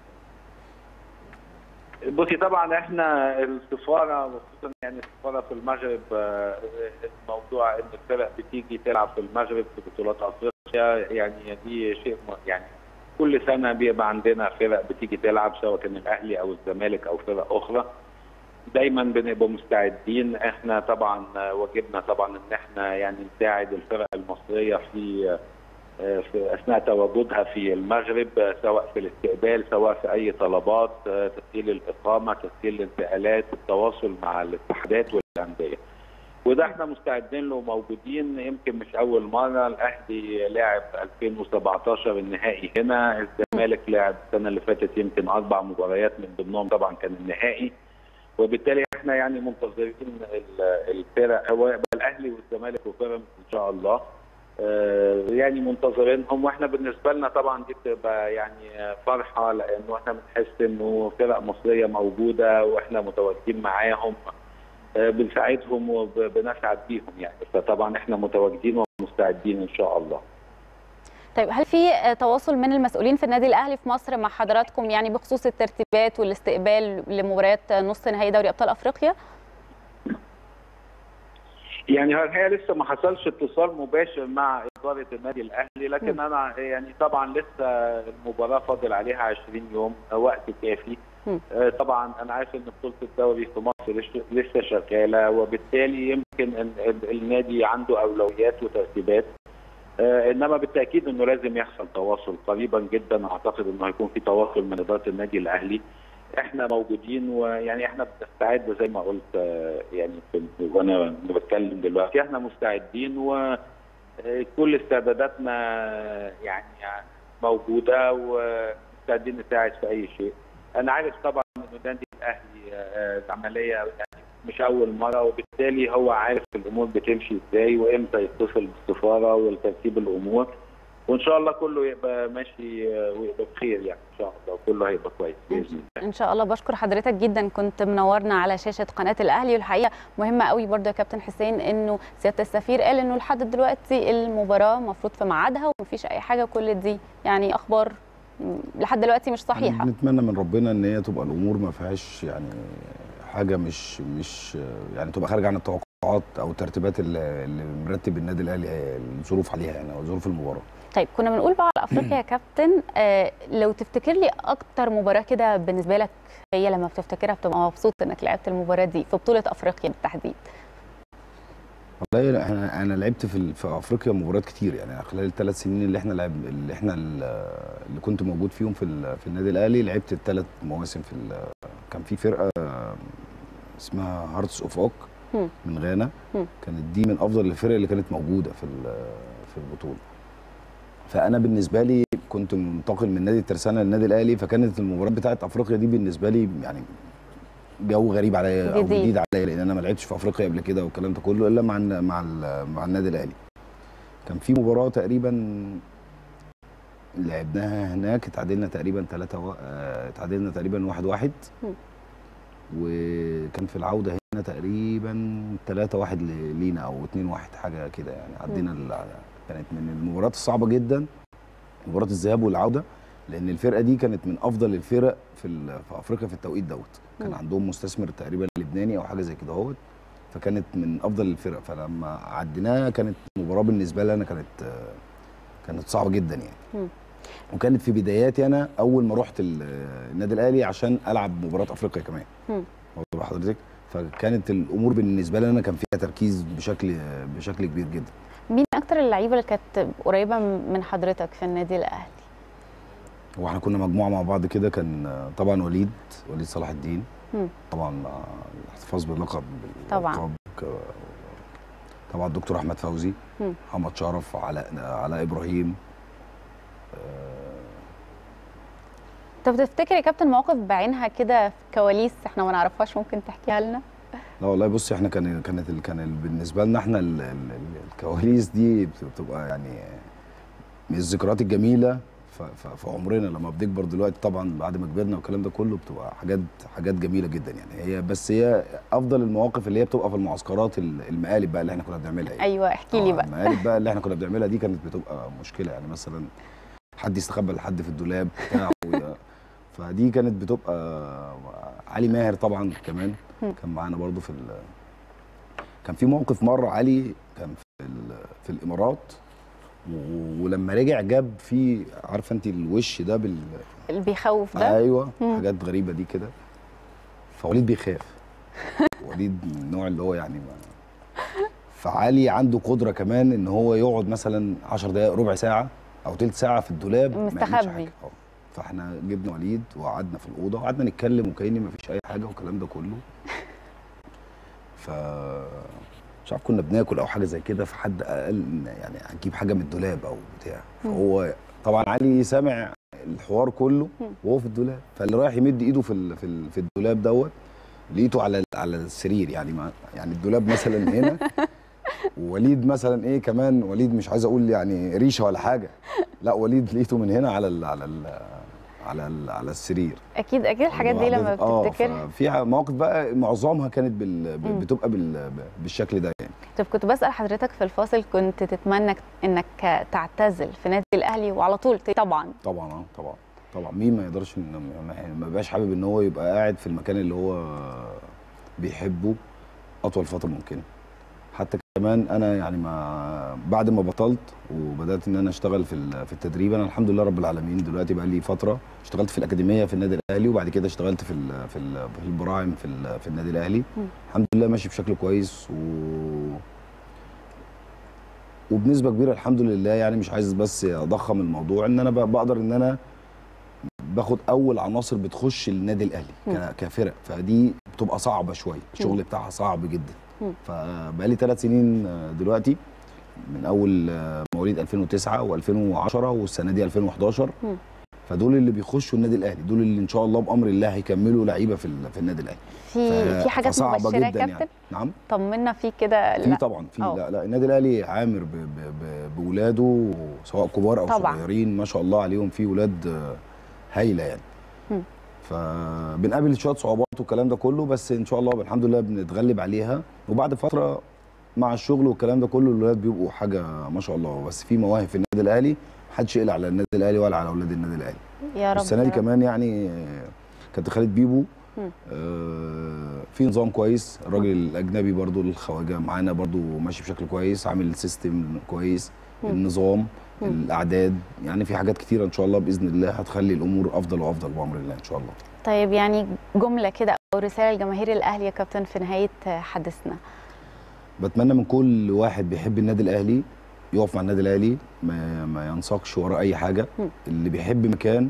بصي طبعا احنا السفاره وخصوصا يعني السفاره في المغرب آه، موضوع ان الفرق بتيجي تلعب في المغرب في بطولات افريقيا يعني دي شيء م- يعني كل سنه بيبقى عندنا فرق بتيجي تلعب سواء كان الاهلي او الزمالك او فرق اخرى دايما بنبقى مستعدين احنا طبعا آه، واجبنا طبعا ان احنا يعني نساعد الفرق المصريه في آه، في اثناء تواجدها في المغرب آه، سواء في الاستقبال سواء في اي طلبات آه، تسهيل الاقامه تسهيل الانتقالات التواصل مع الاتحادات والانديه وده احنا مستعدين له وموجودين يمكن مش اول مره الاهلي لاعب 2017 النهائي هنا الزمالك لعب السنه اللي فاتت يمكن اربع مباريات من ضمنهم طبعا كان النهائي وبالتالي احنا يعني منتظرين ال- الفرق هو يبقى الاهلي والزمالك وبيراميدز ان شاء الله آه، يعني منتظرينهم واحنا بالنسبه لنا طبعا دي بتبقى يعني فرحه لانه احنا بنحس انه فرق مصريه موجوده واحنا متواجدين معاهم آه، بنساعدهم وبنسعد بيهم يعني فطبعا احنا متواجدين ومستعدين ان شاء الله طيب هل في آه، تواصل من المسؤولين في النادي الاهلي في مصر مع حضراتكم يعني بخصوص الترتيبات والاستقبال لمباريات نص نهائي دوري ابطال افريقيا يعني هو الحقيقه لسه ما حصلش اتصال مباشر مع اداره النادي الاهلي لكن م. انا يعني طبعا لسه المباراه فاضل عليها 20 يوم وقت كافي م. آه، طبعا انا عارف ان بطوله الدوري في مصر لسه- لسه شغاله وبالتالي يمكن ال- ال- النادي عنده اولويات وترتيبات آه، انما بالتاكيد انه لازم يحصل تواصل قريبا جدا اعتقد انه هيكون في تواصل من اداره النادي الاهلي احنا موجودين ويعني احنا بنستعد زي ما قلت آه، يعني في وانا بتكلم دلوقتي احنا مستعدين وكل استعداداتنا يعني موجوده ومستعدين نساعد في اي شيء. انا عارف طبعا ان النادي الاهلي آه، العمليه يعني مش اول مره وبالتالي هو عارف الامور بتمشي ازاي وامتى يتصل بالسفاره وترتيب الامور وان شاء الله كله يبقى ماشي آه، ويبقى بخير يعني ان شاء الله كله هيبقى كويس باذن الله. ان شاء الله بشكر حضرتك جدا كنت منورنا على شاشه قناه الاهلي والحقيقه مهمه قوي برضه يا كابتن حسين انه سياده السفير قال انه لحد دلوقتي المباراه المفروض حاجه ومفيش اي حاجه كل دي يعني اخبار م، لحد دلوقتي مش صحيحه نتمنى من ربنا ان هي تبقى الامور ما فيهاش يعني حاجه مش مش يعني تبقى خارجه عن التوقعات او الترتيبات اللي اللي مرتب النادي الاهلي الظروف عليها يعني او ظروف المباراه طيب كنا بنقول بقى على افريقيا يا كابتن آه لو تفتكر لي اكتر مباراه كده بالنسبه لك هي لما بتفتكرها بتبقى مبسوط انك لعبت المباراه دي في بطوله افريقيا بالتحديد والله لا، انا انا لعبت في ال- في افريقيا مباريات كتير يعني خلال الثلاث سنين اللي احنا لعب اللي احنا ال- اللي كنت موجود فيهم في ال- في النادي الاهلي لعبت الثلاث مواسم في ال- كان في فرقه اسمها هارتس اوف اوك مم. من غانا مم. كانت دي من افضل الفرق اللي كانت موجوده في ال- في البطوله فانا بالنسبه لي كنت منتقل من نادي الترسانه للنادي الاهلي فكانت المباراه بتاعت افريقيا دي بالنسبه لي يعني جو غريب عليا او جديد. جديد عليا لان انا ما لعبتش في افريقيا قبل كده والكلام ده كله الا مع الن- مع ال- مع النادي الاهلي كان في مباراه تقريبا لعبناها هناك اتعادلنا تقريبا ثلاثة و... آه، اتعادلنا تقريبا واحد واحد مم. وكان في العودة هنا تقريبا 3 واحد ل- لينا او 2 واحد حاجة كده يعني عدينا ال... كانت من المباريات الصعبة جدا مباراة الذهاب والعودة لان الفرقة دي كانت من افضل الفرق في ال... في افريقيا في التوقيت دوت كان مم. عندهم مستثمر تقريبا لبناني او حاجة زي كده اهوت فكانت من افضل الفرق فلما عديناها كانت مباراة بالنسبة لي انا كانت آه، كانت صعبة جدا يعني مم. وكانت في بداياتي انا اول ما رحت ال- النادي الاهلي عشان العب مباراه افريقيا كمان مم. واخد بال حضرتك فكانت الامور بالنسبه لي انا كان فيها تركيز بشكل بشكل كبير جدا مين اكتر اللعيبه اللي كانت قريبه من حضرتك في النادي الاهلي هو احنا كنا مجموعه مع بعض كده كان طبعا وليد وليد صلاح الدين مم. طبعا مع الاحتفاظ باللقب طبعا بالألقاب ك- طبعا الدكتور احمد فوزي مم. محمد شرف علاء علاء ابراهيم طب تفتكر يا كابتن مواقف بعينها كده في كواليس احنا ما نعرفهاش ممكن تحكيها لنا لا والله بصي احنا كان كانت ال- كان ال- بالنسبه لنا احنا ال- ال- ال- الكواليس دي بت- بتبقى يعني من الذكريات الجميله ف- ف- في عمرنا لما بنكبر دلوقتي طبعا بعد ما كبرنا والكلام ده كله بتبقى حاجات حاجات جميله جدا يعني هي بس هي افضل المواقف اللي هي بتبقى في المعسكرات ال- المقالب بقى اللي احنا كنا بنعملها يعني. ايوه احكي لي آه، بقى المقالب بقى اللي احنا كنا بنعملها دي كانت بتبقى مشكله يعني مثلا حد يستخبى لحد في الدولاب بتاع وي- فدي كانت بتبقى علي ماهر طبعا كمان مم. كان معانا برضو في ال- كان في موقف مره علي كان في ال- في الامارات و- ولما رجع جاب في عارفه انت الوش ده بال اللي بيخوف ده ايوه مم. حاجات غريبه دي كده فوليد بيخاف وليد من النوع اللي هو يعني ما فعلي عنده قدره كمان ان هو يقعد مثلا 10 دقائق ربع ساعه او ثلث ساعه في الدولاب ما يعملش مستخبي. حاجة. آه. فاحنا جبنا وليد وقعدنا في الاوضه وقعدنا نتكلم وكاني ما فيش اي حاجه والكلام ده كله ف مش عارف كنا بناكل او حاجه زي كده فحد قال إن يعني هنجيب حاجه من الدولاب او بتاع فهو طبعا علي سامع الحوار كله وهو في الدولاب فاللي رايح يمد ايده في ال- في ال- في الدولاب دوت لقيته على على السرير يعني ما يعني الدولاب مثلا هنا ووليد مثلا ايه كمان وليد مش عايز اقول يعني ريشه ولا حاجه لا وليد لقيته من هنا على ال على ال على ال على السرير اكيد اكيد الحاجات دي لما آه، بتفتكرها ففي مواقف بقى معظمها كانت بال... مم. بتبقى بال... بالشكل ده يعني طب كنت بسأل حضرتك في الفاصل كنت تتمنى انك تعتزل في نادي الاهلي وعلى طول ت- طبعا طبعا اه طبعا طبعا مين ما يقدرش إن- ما- ما بيبقاش حابب ان هو يبقى قاعد في المكان اللي هو بيحبه اطول فتره ممكنه حتى كمان انا يعني ما بعد ما بطلت وبدات ان انا اشتغل في ال- في التدريب انا الحمد لله رب العالمين دلوقتي بقى لي فتره اشتغلت في الاكاديميه في النادي الاهلي وبعد كده اشتغلت في ال- في ال- في البراعم في ال- في النادي الاهلي مم. الحمد لله ماشي بشكل كويس و وبنسبه كبيره الحمد لله يعني مش عايز بس اضخم الموضوع ان انا ب- بقدر ان انا باخد اول عناصر بتخش النادي الاهلي ك- مم. كفرق فدي بتبقى صعبه شويه الشغل مم. بتاعها صعب جدا مم. فبقالي ثلاث سنين آه، دلوقتي من اول آه، مواليد 2009 و2010 والسنه دي 2011 مم. فدول اللي بيخشوا النادي الاهلي دول اللي ان شاء الله بامر الله هيكملوا لعيبه في ال- في النادي الاهلي في ف- في حاجات فصعبة مبشره يا جداً كابتن يعني. نعم طمنا في كده في لا. طبعا في أه. لا لا النادي الاهلي عامر ب- ب- ب- بولاده سواء كبار او طبعاً. صغيرين ما شاء الله عليهم في ولاد آه، هايله يعني مم. فبنقابل شويه صعوبات والكلام ده كله بس ان شاء الله الحمد لله بنتغلب عليها وبعد فتره مع الشغل والكلام ده كله الولاد بيبقوا حاجه ما شاء الله بس في مواهب في النادي الاهلي محدش يقلق على النادي الاهلي ولا على اولاد النادي الاهلي يا رب السنه دي يا رب. كمان يعني آه، كابتن خالد بيبو مم. آه، في نظام كويس الراجل الاجنبي برضو الخواجه معانا برضو ماشي بشكل كويس عامل سيستم كويس مم. النظام مم. الاعداد يعني في حاجات كتيره ان شاء الله باذن الله هتخلي الامور افضل وافضل بامر الله ان شاء الله طيب يعني جمله كده او رساله لجماهير الاهلي يا كابتن في نهايه حديثنا بتمنى من كل واحد بيحب النادي الاهلي يقف مع النادي الاهلي ما, ما ينساقش ورا اي حاجه مم. اللي بيحب مكان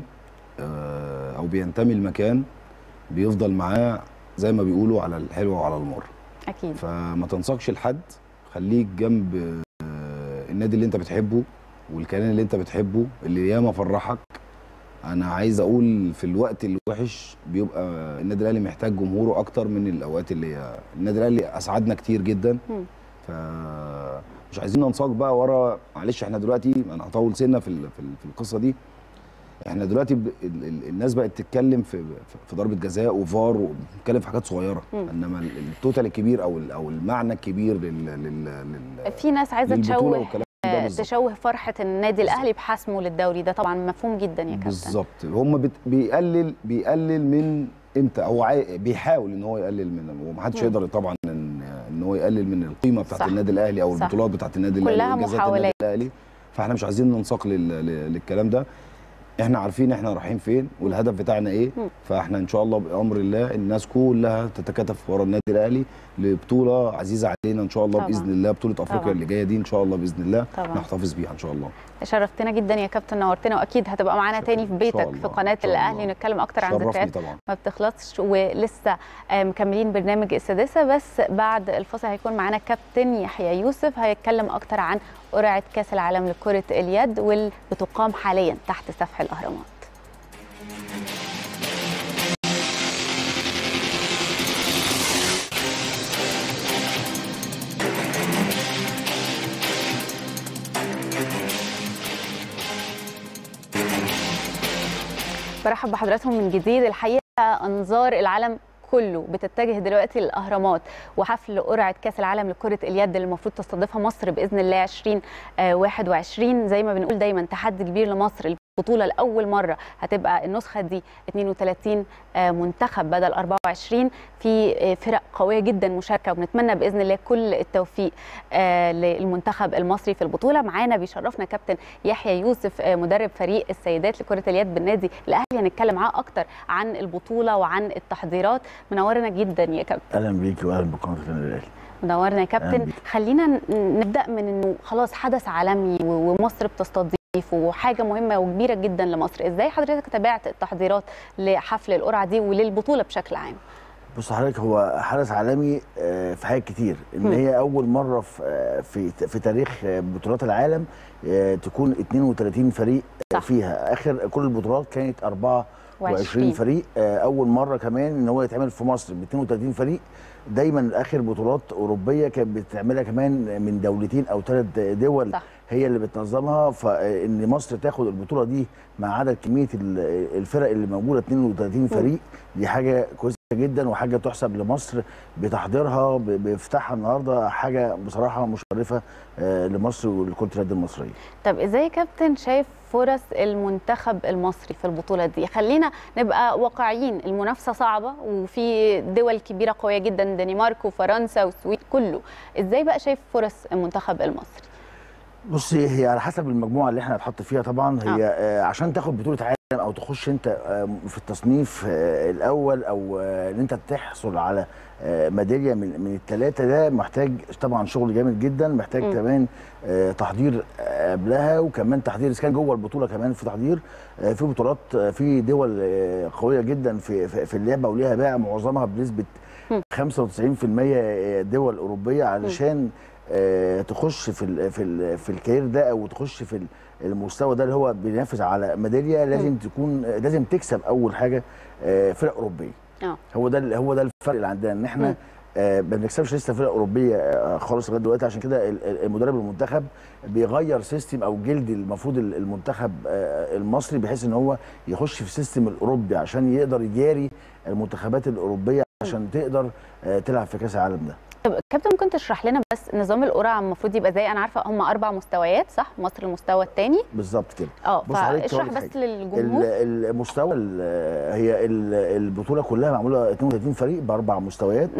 آه، او بينتمي لمكان بيفضل معاه زي ما بيقولوا على الحلو وعلى المر اكيد فما تنساقش لحد خليك جنب آه، النادي اللي انت بتحبه والكيان اللي انت بتحبه اللي ياما فرحك انا عايز اقول في الوقت الوحش بيبقى النادي الاهلي محتاج جمهوره اكتر من الاوقات اللي هي النادي الاهلي اسعدنا كتير جدا مم. ف مش عايزين ننساق بقى ورا معلش احنا دلوقتي انا هطول سنه في ال- في ال- في القصه دي احنا دلوقتي ب... ال- ال- الناس بقت تتكلم في في ضربه جزاء وفار وبتتكلم في حاجات صغيره مم. انما ال- التوتال الكبير او ال- او المعنى الكبير لل... لل... لل... في ناس عايزه للبطولة تشوه والكلام ده بالظبط. تشوه فرحه النادي الاهلي بحسمه للدوري ده طبعا مفهوم جدا يا كابتن بالظبط هم بت... بيقلل بيقلل من امتى هو عاي... بيحاول ان هو يقلل من ومحدش مم. يقدر طبعا ان ان هو يقلل من القيمه بتاعت صح. النادي الاهلي او صح. البطولات بتاعت النادي الاهلي كلها وإنجازات محاولات. النادي الاهلي فاحنا مش عايزين ننساق لل... لل- للكلام ده احنا عارفين احنا رايحين فين والهدف بتاعنا ايه مم. فاحنا ان شاء الله بامر الله الناس كلها تتكاتف ورا النادي الاهلي لبطوله عزيزه علينا ان شاء الله طبعاً. باذن الله بطوله افريقيا طبعاً. اللي جايه دي ان شاء الله باذن الله طبعاً. نحتفظ بيها ان شاء الله شرفتنا جدا يا كابتن نورتنا واكيد هتبقى معانا تاني في بيتك الله، في قناه الاهلي نتكلم اكتر عن شرفني ذكريات طبعاً. ما بتخلصش ولسه آه، مكملين برنامج السادسه بس بعد الفاصل هيكون معانا كابتن يحيى يوسف هيتكلم اكتر عن قرعه كاس العالم لكره اليد واللي بتقام حاليا تحت سفح الاهرامات برحب بحضراتكم من جديد الحقيقه انظار العالم كله بتتجه دلوقتي للاهرامات وحفل قرعه كاس العالم لكره اليد اللي المفروض تستضيفها مصر باذن الله 2021 زي ما بنقول دايما تحدي كبير لمصر البطوله لاول مره هتبقى النسخه دي 32 آه، منتخب بدل 24 في آه، فرق قويه جدا مشاركه وبنتمنى باذن الله كل التوفيق آه، للمنتخب المصري في البطوله معانا بيشرفنا كابتن يحيى يوسف آه، مدرب فريق السيدات لكره اليد بالنادي الاهلي هنتكلم معاه اكتر عن البطوله وعن التحضيرات منورنا جدا يا كابتن اهلا بيكي واهلا بقناه النادي الاهلي منورنا يا أهلا كابتن بيك. خلينا ن- نبدا من انه خلاص حدث عالمي و- ومصر بتستضيف وحاجه مهمه وكبيره جدا لمصر ازاي حضرتك تابعت التحضيرات لحفل القرعه دي وللبطوله بشكل عام بص حضرتك هو حدث عالمي آه، في حاجات كتير ان مم. هي اول مره في آه، في في تاريخ آه، بطولات العالم آه، تكون 32 فريق آه، فيها اخر كل البطولات كانت 24 وعشرين. فريق آه، اول مره كمان ان هو يتعمل في مصر ب 32 فريق دايما اخر بطولات اوروبيه كانت بتعملها كمان من دولتين او ثلاث دول صح. هي اللي بتنظمها فان مصر تاخد البطوله دي مع عدد كميه ال- الفرق اللي موجوده 32 فريق دي حاجه كويسه جدا وحاجه تحسب لمصر بتحضيرها ب- بافتتاحها النهارده حاجه بصراحه مشرفه آه، لمصر ولكره اليد المصريه طب ازاي يا كابتن شايف فرص المنتخب المصري في البطوله دي خلينا نبقى واقعيين المنافسه صعبه وفي دول كبيره قويه جدا دنمارك وفرنسا والسويد كله ازاي بقى شايف فرص المنتخب المصري بصي هي على حسب المجموعه اللي احنا هنتحط فيها طبعا هي آه. عشان تاخد بطوله عالم او تخش انت آه، في التصنيف آه، الاول او آه، ان انت تحصل على آه، ميداليه من من الثلاثه ده محتاج طبعا شغل جامد جدا محتاج مم. كمان آه، تحضير آه، قبلها وكمان تحضير اذا كان جوه البطوله كمان في تحضير آه، في بطولات آه، في دول آه، قويه جدا في في في اللعبه وليها باع معظمها بنسبه 95% دول اوروبيه علشان آه، تخش في ال في ال في الكارير ده او تخش في ال- المستوى ده اللي هو بينافس على ميداليه لازم تكون لازم تكسب اول حاجه آه، فرق اوروبيه اه هو ده هو ده الفرق اللي عندنا ان احنا مم. آه، ما بنكسبش لسه فرق اوروبيه آه، خالص لغايه دلوقتي عشان كده ال- ال- المدرب المنتخب بيغير سيستم او جلد المفروض ال- المنتخب آه، المصري بحيث ان هو يخش في السيستم الاوروبي عشان يقدر يجاري المنتخبات الاوروبيه عشان تقدر آه، تلعب في كاس العالم ده طب كابتن ممكن تشرح لنا بس نظام القرعه المفروض يبقى ازاي انا عارفه هم اربع مستويات صح مصر المستوى الثاني بالظبط كده اه بص حضرتك فاشرح هقول لك بس حاجة. للجمهور ال- المستوى ال- هي ال- البطوله كلها معموله 32 فريق باربع مستويات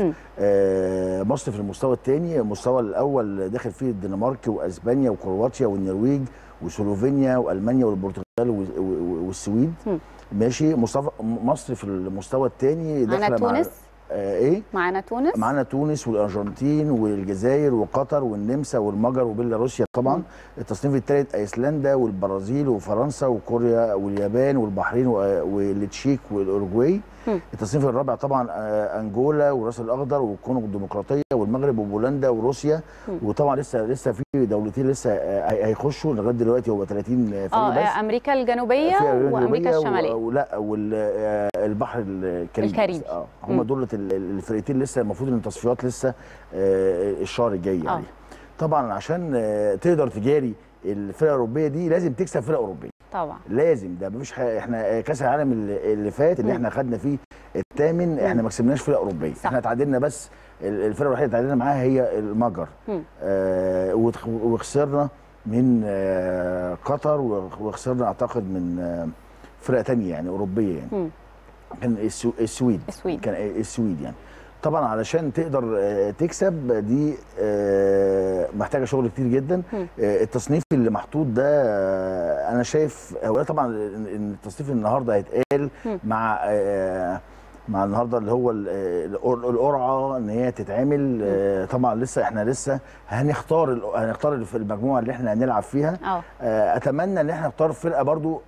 آه، مصر في المستوى الثاني المستوى الاول داخل فيه الدنمارك واسبانيا وكرواتيا والنرويج وسلوفينيا والمانيا والبرتغال و- و- والسويد ماشي مصطفى مصر في المستوى الثاني معانا داخله مع تونس؟ آه ايه معانا تونس معانا تونس والارجنتين والجزائر وقطر والنمسا والمجر وبيلاروسيا طبعا التصنيف الثالث ايسلندا والبرازيل وفرنسا وكوريا واليابان والبحرين و- والتشيك والاورجواي مم. التصنيف الرابع طبعا آه، انجولا والراس الاخضر والكونغو الديمقراطيه والمغرب وبولندا وروسيا مم. وطبعا لسه لسه في دولتين لسه آه، هي- هيخشوا لغايه دلوقتي هو 30 فريق اه بس آه، امريكا الجنوبيه في أمريكا وامريكا الجنوبية الشماليه و- ولا والبحر الكاريبي الكاريبي. اه مم. هم دول الفرقتين لسه المفروض ان التصفيات لسه آه، الشهر الجاي يعني طبعا عشان آه، تقدر تجاري الفرق الاوروبيه دي لازم تكسب فرق اوروبيه طبعا لازم ده مفيش حاجة احنا كاس العالم اللي اللي فات اللي مم. احنا خدنا فيه الثامن احنا ما كسبناش فرق اوروبيه صح. احنا تعادلنا بس ال- الفرقه الوحيده اللي تعادلنا معاها هي المجر مم. آه وتخ- وخسرنا من آه قطر وخ- وخسرنا اعتقد من آه فرقه تانية يعني اوروبيه يعني مم. كان السو- السويد السويد. كان السويد يعني طبعا علشان تقدر آه، تكسب دي آه، محتاجه شغل كتير جدا مم. آه، التصنيف اللي محطوط ده آه، انا شايف هو طبعا ان إن التصنيف النهارده هيتقال مم. مع آه، مع النهارده اللي هو ال- آه، القر- القرعه ان هي تتعمل آه، طبعا لسه احنا لسه هنختار ال- هنختار في المجموعه اللي احنا هنلعب فيها اه آه، اتمنى ان احنا نختار فرقه برضو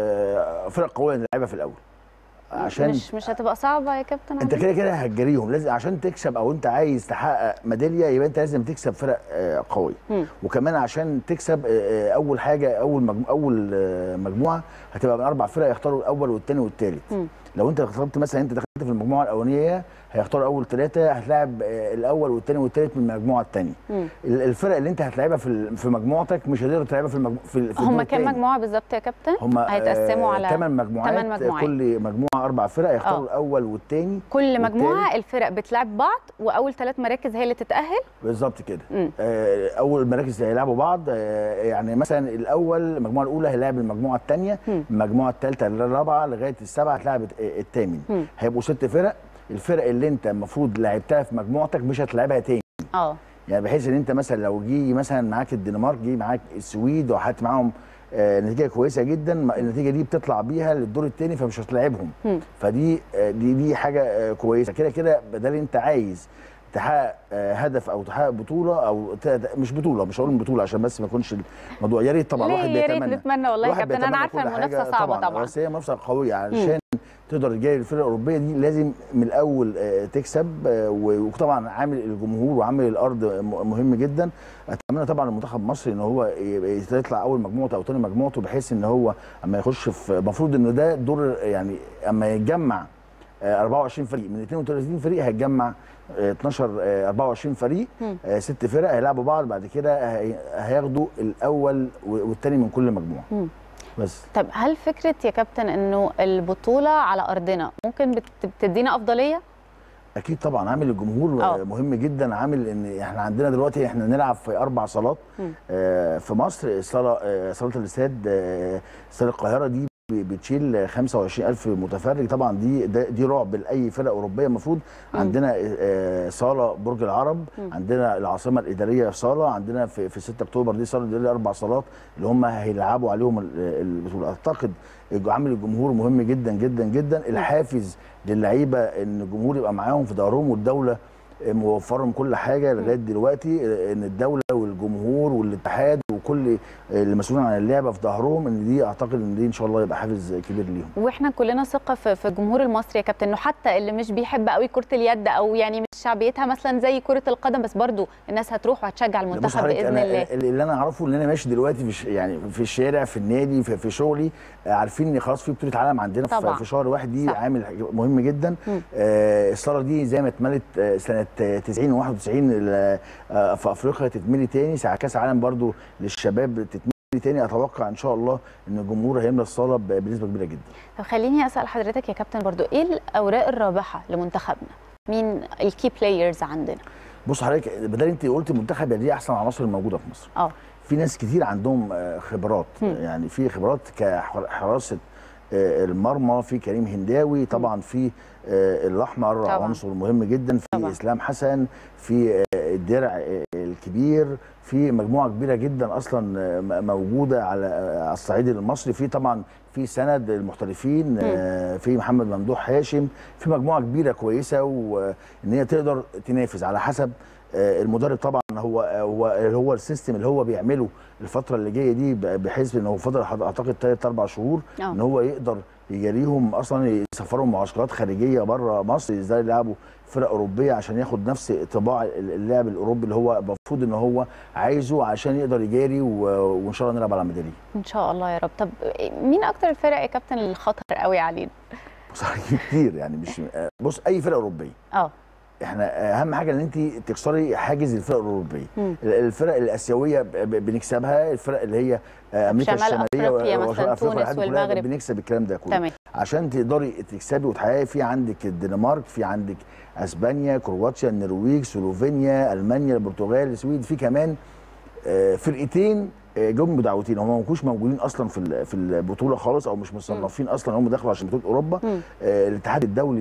آه، فرق قويه نلعبها في الاول عشان مش مش هتبقى صعبه يا كابتن انت عبد كده كده هتجريهم لازم عشان تكسب او انت عايز تحقق ميداليه يبقى انت لازم تكسب فرق آه، قويه مم. وكمان عشان تكسب آه، آه، اول حاجه اول مجموعه اول آه، مجموعه هتبقى من اربع فرق يختاروا الاول والثاني والثالث مم. لو انت اخترت مثلا انت دخلت في المجموعه الاولانيه هيختاروا اول ثلاثه هتلاعب آه، الاول والثاني والثالث من المجموعه الثانيه مم. الفرق اللي انت هتلاعبها في ال- في مجموعتك مش هتقدر تلعبها في المجموعه في, ال- في هم الدور كام التاني. مجموعه بالظبط يا كابتن هم هيتقسموا على ثمان مجموعات, تمن مجموعات. كل مجموعه اربع فرق يختاروا اه. الاول والثاني كل مجموعه الفرق بتلعب بعض واول ثلاث مراكز هي اللي تتاهل بالظبط كده مم. آه، اول مراكز هيلعبوا بعض آه، يعني مثلا الاول المجموعه الاولى هيلاعب المجموعه الثانيه مم. المجموعه الثالثه الرابعه لغايه السبعه هتلاعب الثامن مم. هيبقوا ست فرق الفرق اللي انت المفروض لعبتها في مجموعتك مش هتلعبها تاني اه يعني بحيث ان انت مثلا لو جه مثلا معاك الدنمارك جه معاك السويد وحط معاهم آه، نتيجه كويسه جدا ما- النتيجه دي بتطلع بيها للدور الثاني فمش هتلاعبهم مم. فدي آه، دي دي حاجه آه، كويسه كده كده بدل انت عايز تحقق آه، هدف او تحقق بطوله او ت- مش بطوله مش هقول بطوله عشان بس ما يكونش الموضوع يا ريت طبعا ليه الواحد يا ريت بيتمنى نتمنى والله يا الواحد كابتن انا بيتمنى عارفه كل المنافسه حاجة صعبه طبعا بس هي منافسه قويه علشان تقدر تجاري الفرق الاوروبيه دي لازم من الاول آه، تكسب آه، و- وطبعا عامل الجمهور وعامل الارض م- مهم جدا اتمنى طبعا المنتخب المصري ان هو ي- يطلع اول مجموعته او ثاني مجموعته بحيث ان هو اما يخش في المفروض ان ده دور يعني اما يتجمع آه، 24 فريق من 32 فريق هيتجمع آه، 12 آه، 24 فريق مم. آه، ست فرق هيلعبوا بعض بعد كده هي- هياخدوا الاول والثاني من كل مجموعه مم. بس طب هل فكره يا كابتن انه البطوله على ارضنا ممكن بت- بتدينا افضليه اكيد طبعا عامل الجمهور آه. آه. مهم جدا عامل ان احنا عندنا دلوقتي احنا نلعب في اربع صالات مم. آه في مصر صاله آه صاله الاستاد آه استاد القاهره دي ب- بتشيل 25000 متفرج طبعا دي ده- دي رعب لاي فرقه اوروبيه المفروض مم. عندنا آه صاله برج العرب مم. عندنا العاصمه الاداريه صاله عندنا في, في 6 اكتوبر دي صاله دي اربع صالات اللي هم هيلعبوا عليهم ال- البطوله اعتقد الج- عامل الجمهور مهم جدا جدا جدا الحافز للعيبه ان الجمهور يبقى معاهم في ظهرهم والدوله موفرهم كل حاجه لغايه دلوقتي ان الدوله والجمهور والاتحاد وكل اللي مسؤولين عن اللعبه في ظهرهم ان دي اعتقد ان دي ان شاء الله يبقى حافز كبير ليهم واحنا كلنا ثقه في في الجمهور المصري يا كابتن انه حتى اللي مش بيحب قوي كره اليد او يعني مش شعبيتها مثلا زي كره القدم بس برضو الناس هتروح وهتشجع بص المنتخب حضرتك باذن أنا الله اللي انا اعرفه ان انا ماشي دلوقتي في ش- يعني في الشارع في النادي في, في شغلي آه، عارفين ان خلاص في بطوله عالم عندنا في, طبعاً. في شهر واحد دي صح. عامل حاجة مهم جدا مم. آه الصاله دي زي ما اتملت آه، سنه آه، 90 و91 ال- آه، في افريقيا تتملي تاني ساعه كاس عالم برضو للشباب تتملي تاني اتوقع ان شاء الله ان الجمهور هيملى الصاله ب- بنسبه كبيره جدا طب خليني اسال حضرتك يا كابتن برضو ايه الاوراق الرابحه لمنتخبنا مين الكي بلايرز عندنا بص حضرتك بدل انت قلت منتخب يعني دي احسن العناصر الموجوده في مصر اه في ناس كتير عندهم آه، خبرات مم. يعني في خبرات كحراسه آه، المرمى في كريم هنداوي طبعا في آه، الاحمر طبعاً. عنصر مهم جدا في طبعاً. اسلام حسن في آه، الدرع آه، الكبير في مجموعه كبيره جدا اصلا آه، م- موجوده على آه، على الصعيد المصري في طبعا في سند المحترفين آه، في محمد ممدوح هاشم في مجموعه كبيره كويسه وان هي تقدر تنافس على حسب آه، المدرب طبعا هو هو هو السيستم اللي هو بيعمله الفتره اللي جايه دي ب- بحيث ان هو فضل اعتقد ثلاث اربع شهور آه. ان هو يقدر يجاريهم اصلا يسفرهم معسكرات خارجيه بره مصر ازاي يلعبوا فرق اوروبيه عشان ياخد نفس طباع اللعب الاوروبي اللي هو المفروض ان هو عايزه عشان يقدر يجاري و- وان شاء الله نلعب على ميداليه ان شاء الله يا رب طب مين اكتر الفرق يا كابتن اللي خطر قوي علينا بص كتير يعني مش بص اي فرقه اوروبيه اه احنا اهم حاجه ان انت تكسري حاجز الفرق الاوروبيه مم. الفرق الاسيويه ب- ب- بنكسبها الفرق اللي هي امريكا شمال الشماليه أفريقيا و- مثلاً، وشمال أفريقيا تونس والحاجات دي كلها والمغرب. بنكسب الكلام ده كله تمام. عشان تقدري تكسبي وتحققي في عندك الدنمارك في عندك اسبانيا كرواتيا النرويج سلوفينيا المانيا البرتغال السويد في كمان آه، فرقتين آه، جم بدعوتين هم ما كانوش موجودين اصلا في ال- في البطوله خالص او مش مصنفين اصلا هم دخلوا عشان بطوله اوروبا مم. آه، الاتحاد الدولي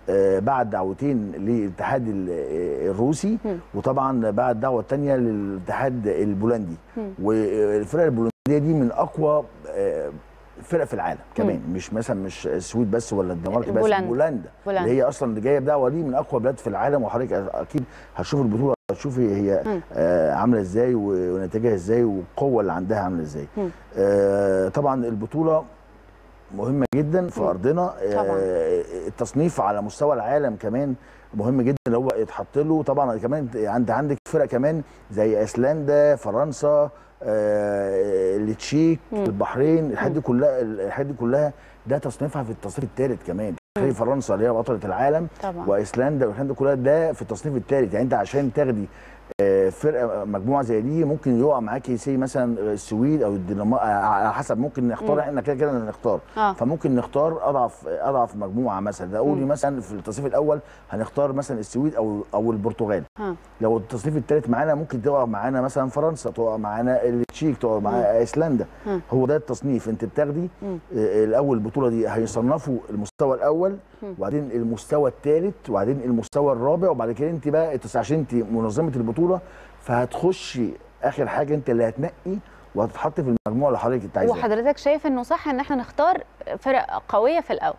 آه، بعد دعوتين للاتحاد ال- آه، الروسي وطبعا بعد دعوه تانية للاتحاد البولندي والفرق البولنديه دي من اقوى آه، فرق في العالم كمان مش مثلا مش السويد بس ولا الدنمارك بس بولندا. بولندا بولندا. اللي هي اصلا اللي جايه بدعوه دي من اقوى بلاد في العالم وحضرتك اكيد هتشوف البطوله هتشوفي هي مم. آه عامله ازاي و- ونتائجها ازاي والقوه اللي عندها عامله ازاي مم. آه طبعا البطوله مهمه جدا في مم. ارضنا طبعاً. آه التصنيف على مستوى العالم كمان مهم جدا اللي هو يتحط له طبعا كمان عند عندك فرق كمان زي ايسلندا فرنسا آه التشيك مم. البحرين الحاجات دي كلها الحاجات دي كلها ده تصنيفها في التصنيف الثالث كمان تخيل فرنسا اللي هي بطله العالم طبعا وايسلندا والحاجات دي كلها ده في التصنيف الثالث يعني انت عشان تاخدي آه، فرقه مجموعه زي دي ممكن يقع معاكي سي مثلا السويد او الدنمارك آه، على حسب ممكن نختار مم. احنا كده كده نختار آه. فممكن نختار اضعف اضعف مجموعه مثلا اقول مم. مثلا في التصنيف الاول هنختار مثلا السويد او او البرتغال ها لو التصنيف الثالث معانا ممكن تقع معانا مثلا فرنسا تقع معانا التشيك تقع مم. معانا ايسلندا مم. هو ده التصنيف انت بتاخدي مم. آه، الاول البطوله دي هيصنفوا المستوى الاول مم. وبعدين المستوى الثالث وبعدين المستوى الرابع وبعد كده انت بقى انت عشان انت منظمه البطوله فهتخشي اخر حاجه انت اللي هتنقي وهتتحط في المجموعه اللي حضرتك انت عايزاها وحضرتك شايف انه صح ان احنا نختار فرق قويه في الاول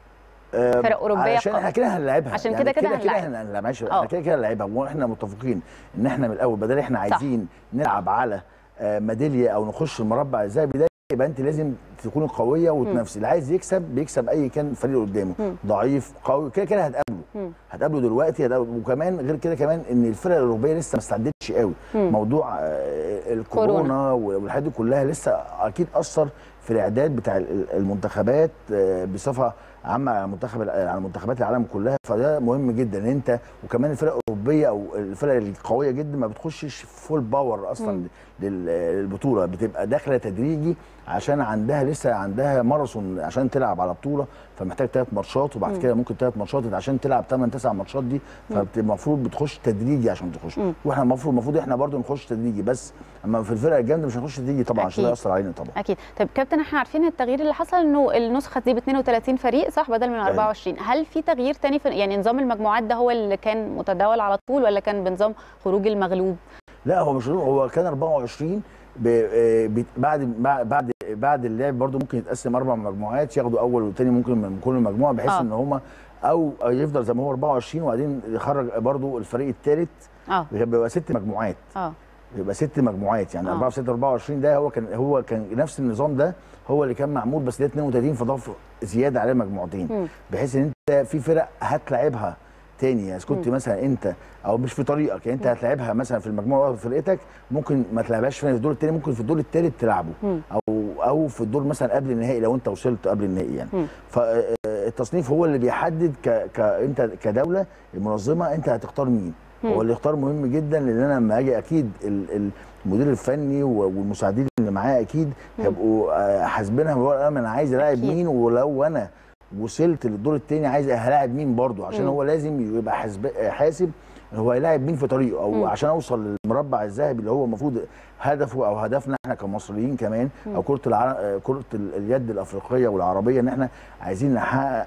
آه، فرق أوروبية علشان قوية. احنا كده هنلعبها عشان يعني كده كده كده هنلعب. احنا هنلعب معلش آه. احنا كده كده هنلعبها واحنا متفقين ان احنا من الاول بدل احنا عايزين نلعب على آه، ميداليه او نخش المربع الذهبي ده يبقى انت لازم تكوني قويه وتنافسي اللي عايز يكسب بيكسب اي كان فريق قدامه مم. ضعيف قوي كده كده هتقابله مم. هتقابله دلوقتي هتقابله وكمان غير كده كمان ان الفرق الاوروبيه لسه ما استعدتش قوي مم. موضوع آه، الكورونا والحاجات دي كلها لسه اكيد اثر في الاعداد بتاع ال- المنتخبات آه، بصفه عامه على منتخب على منتخبات العالم كلها فده مهم جدا ان انت وكمان الفرق الاوروبيه او الفرق القويه جدا ما بتخشش فول باور اصلا مم. لل- للبطوله بتبقى داخله تدريجي عشان عندها لسه عندها ماراثون عشان تلعب على بطوله فمحتاج ثلاث ماتشات وبعد مم. كده ممكن ثلاث ماتشات عشان تلعب 8 9 ماتشات دي فالمفروض بتخش تدريجي عشان تخش مم. واحنا المفروض المفروض احنا برضو نخش تدريجي بس اما في الفرق الجامده مش هنخش تدريجي طبعا عشان ده أكيد. ياثر علينا طبعا اكيد طيب كابتن احنا عارفين التغيير اللي حصل انه النسخه دي ب 32 فريق صح بدل من 24 هل في تغيير تاني في يعني نظام المجموعات ده هو اللي كان متداول على طول ولا كان بنظام خروج المغلوب لا هو مش هو كان 24 ب- آه، بت- بعد بعد بعد اللعب برضو ممكن يتقسم اربع مجموعات ياخدوا اول والتاني ممكن من كل مجموعه بحيث آه. ان هم او يفضل زي ما هو 24 وبعدين يخرج برضو الفريق الثالث اه بيبقى ست مجموعات اه بيبقى ست مجموعات يعني آه. 4 في 6 24 ده هو كان هو كان نفس النظام ده هو اللي كان معمول بس ده 32 فضاف زياده عليه مجموعتين مم. بحيث ان انت في فرق هتلاعبها تاني يعني إذا كنت مم. مثلا انت او مش في طريقك يعني انت هتلاعبها مثلا في المجموعه في فرقتك ممكن ما تلعبهاش في الدور التاني ممكن في الدور التالت تلعبه مم. او او في الدور مثلا قبل النهائي لو انت وصلت قبل النهائي يعني مم. فالتصنيف هو اللي بيحدد ك... ك... انت كدوله المنظمه انت هتختار مين مم. هو الاختيار مهم جدا لان انا لما اجي اكيد ال- المدير الفني و- والمساعدين اللي معاه اكيد مم. هيبقوا آه، حاسبينها من ورا القلم انا عايز الاعب أكيد. مين ولو انا وصلت للدور الثاني عايز هلاعب مين برضه عشان مم. هو لازم يبقى حاسب حاسب هو هيلاعب مين في طريقه او مم. عشان اوصل للمربع الذهبي اللي هو المفروض هدفه او هدفنا احنا كمصريين كمان مم. او كره العر... آه، كره ال- اليد الافريقيه والعربيه ان احنا عايزين نحقق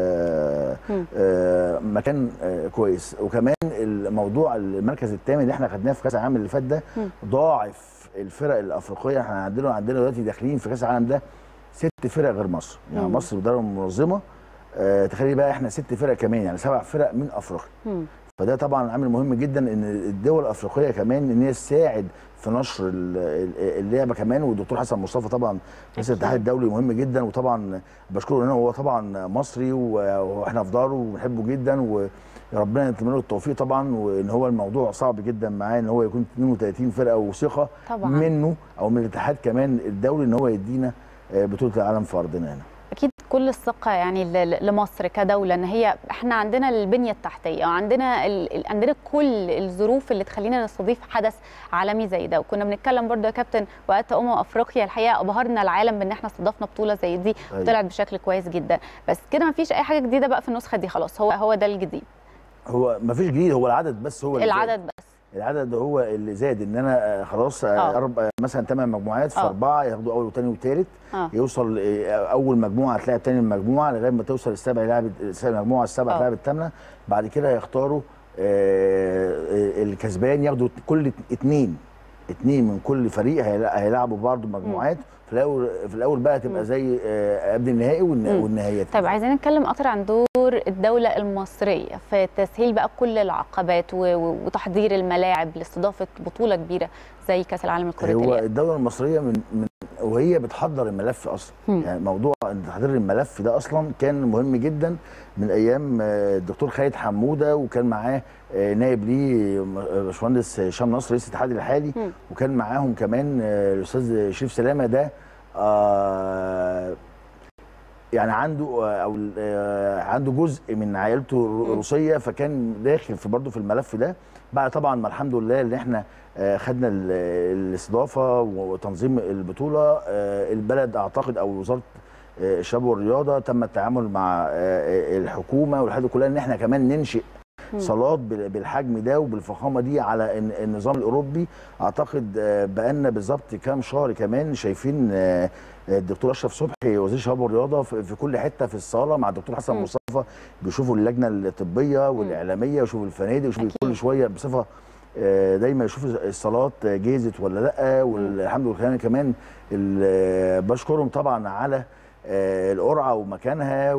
آه مم. آه مكان آه كويس وكمان الموضوع المركز الثامن اللي احنا خدناه في كاس العالم اللي فات ده مم. ضاعف الفرق الافريقيه احنا عندنا عندنا دلوقتي داخلين في كاس العالم ده ست فرق غير مصر يعني مم. مصر بدرجه منظمه آه تخيلي بقى احنا ست فرق كمان يعني سبع فرق من افريقيا مم. فده طبعا عامل مهم جدا ان الدول الافريقيه كمان ان هي تساعد في نشر ال- ال- اللعبه كمان والدكتور حسن مصطفى طبعا رئيس الاتحاد الدولي مهم جدا وطبعا بشكره ان هو طبعا مصري و- واحنا في داره وبنحبه جدا وربنا يتمنى له التوفيق طبعا وان هو الموضوع صعب جدا معاه ان هو يكون 32 فرقه وثقه طبعاً. منه او من الاتحاد كمان الدولي ان هو يدينا آه، بطوله العالم في ارضنا هنا اكيد كل الثقه يعني ل- ل- لمصر كدوله ان هي احنا عندنا البنيه التحتيه وعندنا ال... ال- عندنا كل الظروف اللي تخلينا نستضيف حدث عالمي زي ده وكنا بنتكلم برضو يا كابتن وقت امم افريقيا الحقيقه ابهرنا العالم بان احنا استضفنا بطوله زي دي أيوة. وطلعت بشكل كويس جدا بس كده ما فيش اي حاجه جديده بقى في النسخه دي خلاص هو هو ده الجديد هو ما فيش جديد هو العدد بس هو اللي زاد. العدد بس العدد هو اللي زاد ان انا آه، خلاص آه، آه. أرب... آه، مثلا ثمان مجموعات في آه. اربعه ياخدوا اول وثاني وثالث آه. يوصل آه، اول مجموعه تلاعب ثاني المجموعه لغايه ما توصل السبع يلعب المجموعه السبعه آه. تلعب الثامنه بعد كده هيختاروا آه، آه، الكسبان ياخدوا كل اثنين اثنين من كل فريق هيلا- هيلعبوا برضه مجموعات في الاول في الاول بقى تبقى زي آه، قبل النهائي والن- مم. والنهائيات طيب عايزين نتكلم اكتر عن دور الدولة المصرية في تسهيل بقى كل العقبات و- و- وتحضير الملاعب لاستضافة بطولة كبيرة زي كأس العالم لكرة هو اليد الدوله المصريه من من وهي بتحضر الملف اصلا مم. يعني موضوع إن تحضير الملف ده اصلا كان مهم جدا من ايام آه، الدكتور خالد حموده وكان معاه آه، نائب ليه آه، باشمهندس هشام نصر رئيس الاتحاد الحالي مم. وكان معاهم كمان آه، الاستاذ شريف سلامه ده آه، يعني عنده آه، او آه، عنده جزء من عائلته روسيه فكان داخل في برضه في الملف ده بعد طبعا ما الحمد لله اللي احنا آه، خدنا ال- الاستضافه وتنظيم البطوله آه، البلد اعتقد او وزاره آه، الشباب والرياضه تم التعامل مع آه، الحكومه والحاجات دي كلها ان احنا كمان ننشئ مم. صالات بال- بالحجم ده وبالفخامه دي على الن- النظام الاوروبي اعتقد آه، بقالنا بالظبط كام شهر كمان شايفين آه، الدكتور اشرف صبحي وزير الشباب والرياضه في في كل حته في الصاله مع الدكتور حسن مم. مصطفى بيشوفوا اللجنه الطبيه والاعلاميه ويشوفوا الفنادق ويشوفوا كل شويه بصفه آه، دايما يشوفوا الصالات جهزت ولا لا والحمد لله كمان ال- بشكرهم طبعا على آه، القرعه ومكانها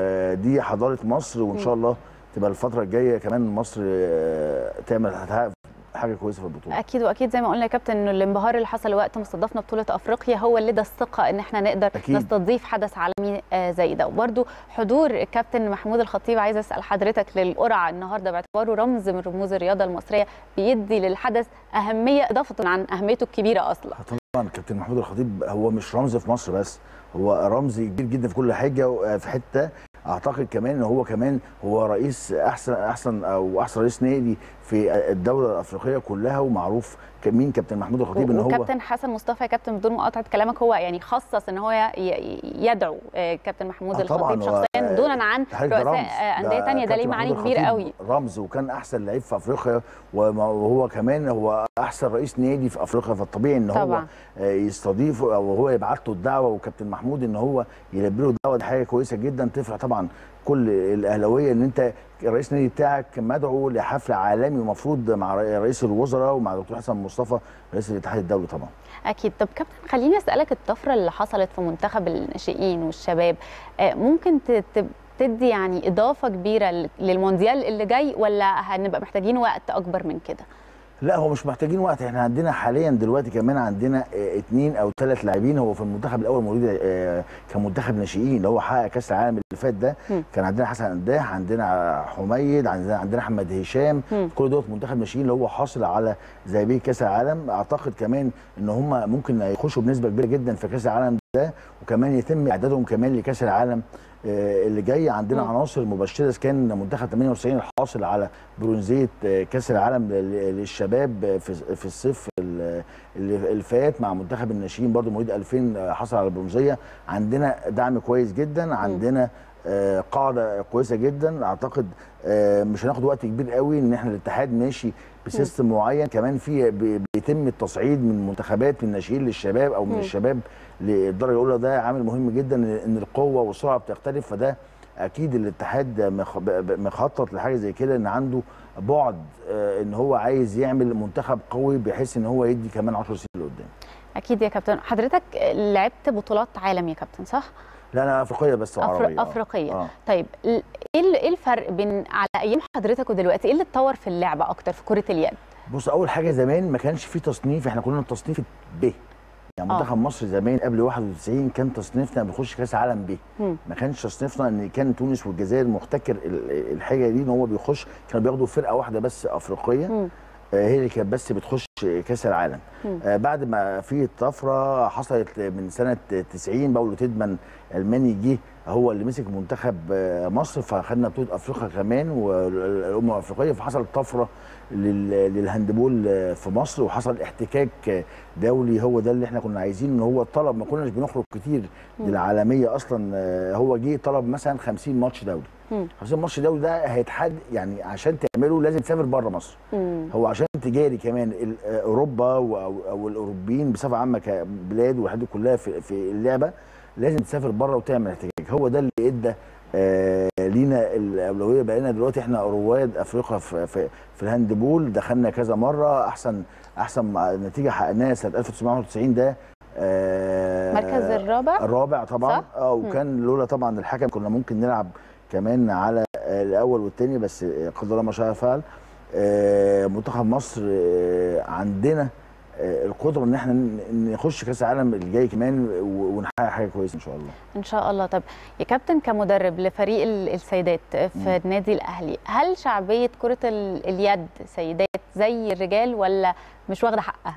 ودي حضاره مصر وان شاء الله تبقى الفتره الجايه كمان مصر آه، تعمل هتحقق حاجه كويسه في البطوله اكيد واكيد زي ما قلنا يا كابتن انه الانبهار اللي حصل وقت ما استضفنا بطوله افريقيا هو اللي ادى الثقه ان احنا نقدر أكيد. نستضيف حدث عالمي آه، زي ده وبرده حضور الكابتن محمود الخطيب عايز اسال حضرتك للقرعه النهارده باعتباره رمز من رموز الرياضه المصريه بيدي للحدث اهميه اضافه عن اهميته الكبيره اصلا طبعا كابتن محمود الخطيب هو مش رمز في مصر بس هو رمز كبير جدا في كل حاجه في حته اعتقد كمان ان هو كمان هو رئيس احسن احسن او احسن رئيس نادي في الدوله الافريقيه كلها ومعروف مين كابتن محمود الخطيب ان هو وكابتن حسن مصطفى يا كابتن بدون مقاطعه كلامك هو يعني خصص ان هو ي- ي- يدعو آه، كابتن محمود آه طبعاً، الخطيب هو- شخصيا دونا عن حضرتك ده رؤساء رمز. آه، انديه ثانيه ده ليه كابتن معاني محمود كبيره الخطيب قوي رمز وكان احسن لعيب في افريقيا وما- وهو كمان هو احسن رئيس نادي في افريقيا فالطبيعي ان هو طبعاً. آه، يستضيفه او هو يبعت له الدعوه وكابتن محمود ان هو يلبي له الدعوه دي حاجه كويسه جدا تفرح طبعا كل الاهلاويه ان انت رئيس النادي بتاعك مدعو لحفل عالمي ومفروض مع رئيس الوزراء ومع دكتور حسن مصطفى رئيس الاتحاد الدولي طبعا اكيد طب كابتن خليني اسالك الطفره اللي حصلت في منتخب الناشئين والشباب آه، ممكن ت- ت- تدي يعني اضافه كبيره ل- للمونديال اللي جاي ولا هنبقى محتاجين وقت اكبر من كده لا هو مش محتاجين وقت احنا عندنا حاليا دلوقتي كمان عندنا اه اتنين او ثلاث لاعبين هو في المنتخب الاول موجود اه كمنتخب ناشئين اللي هو حقق كاس العالم اللي فات ده مم. كان عندنا حسن قداح عندنا حميد عندنا عندنا احمد هشام مم. كل دول منتخب ناشئين اللي هو حاصل على ذهبيه كاس العالم اعتقد كمان ان هم ممكن يخشوا بنسبه كبيره جدا في كاس العالم ده وكمان يتم اعدادهم كمان لكاس العالم آه، اللي جاي عندنا مم. عناصر مبشره كان منتخب 98 الحاصل على برونزيه آه، كاس العالم لل- للشباب آه، في في الصيف ال- اللي اللي فات مع منتخب الناشئين برضو مواليد 2000 آه، حصل على البرونزيه عندنا دعم كويس جدا عندنا آه، قاعده كويسه جدا اعتقد آه، مش هناخد وقت كبير قوي ان احنا الاتحاد ماشي بسيستم معين كمان في بي- بيتم التصعيد من منتخبات من الناشئين للشباب او من مم. الشباب للدرجه الاولى ده عامل مهم جدا ان القوه والسرعه بتختلف فده اكيد الاتحاد مخ- ب- ب- مخطط لحاجه زي كده ان عنده بعد آه، ان هو عايز يعمل منتخب قوي بحيث ان هو يدي كمان 10 سنين لقدام اكيد يا كابتن حضرتك لعبت بطولات عالم يا كابتن صح لا انا افريقيه بس وعربيه أفر... آه. افريقيه آه. طيب ال- ايه ال- ايه الفرق بين على ايام حضرتك ودلوقتي ايه اللي اتطور في اللعبه اكتر في كره اليد بص اول حاجه زمان ما كانش في تصنيف احنا كنا تصنيف ب يعني آه. منتخب مصر زمان قبل 91 كان تصنيفنا بنخش كاس عالم ب مم. ما كانش تصنيفنا ان كان تونس والجزائر محتكر ال- الحاجه دي ان هو بيخش كانوا بياخدوا فرقه واحده بس افريقيه مم. آه، هي اللي كانت بس بتخش كاس العالم مم. آه، بعد ما في طفره حصلت من سنه 90 باولو تيدمان الماني جه هو اللي مسك منتخب آه، مصر فخدنا بطوله افريقيا كمان والامم الافريقيه فحصلت طفره لل- للهاندبول آه، في مصر وحصل احتكاك آه، دولي هو ده اللي احنا كنا عايزين ان هو الطلب ما كناش بنخرج كتير مم. للعالميه اصلا آه، هو جه طلب مثلا 50 ماتش دولي مم. 50 ماتش دولي ده هيتحد يعني عشان تعمله لازم تسافر بره مصر مم. هو عشان ت- تجاري كمان ال- آه، اوروبا و- او او الاوروبيين بصفه عامه كبلاد والحاجات دي كلها في في اللعبه لازم تسافر بره وتعمل احتكاك هو ده اللي ادى آه لينا الاولويه بقينا دلوقتي احنا رواد افريقيا في, في, في الهاندبول دخلنا كذا مره احسن احسن نتيجه حققناها سنه 1991 ده آه مركز الرابع؟ الرابع طبعا صح؟ اه مم. وكان لولا طبعا الحكم كنا ممكن نلعب كمان على آه، الاول والثاني بس آه، قدر الله ما شاء فعل آه، منتخب مصر آه، عندنا آه، القدره ان احنا ن- نخش كاس العالم الجاي كمان و- ونحقق حاجه كويسه ان شاء الله ان شاء الله طب يا كابتن كمدرب لفريق ال- السيدات في النادي الاهلي هل شعبيه كره ال- اليد سيدات زي الرجال ولا مش واخده حقها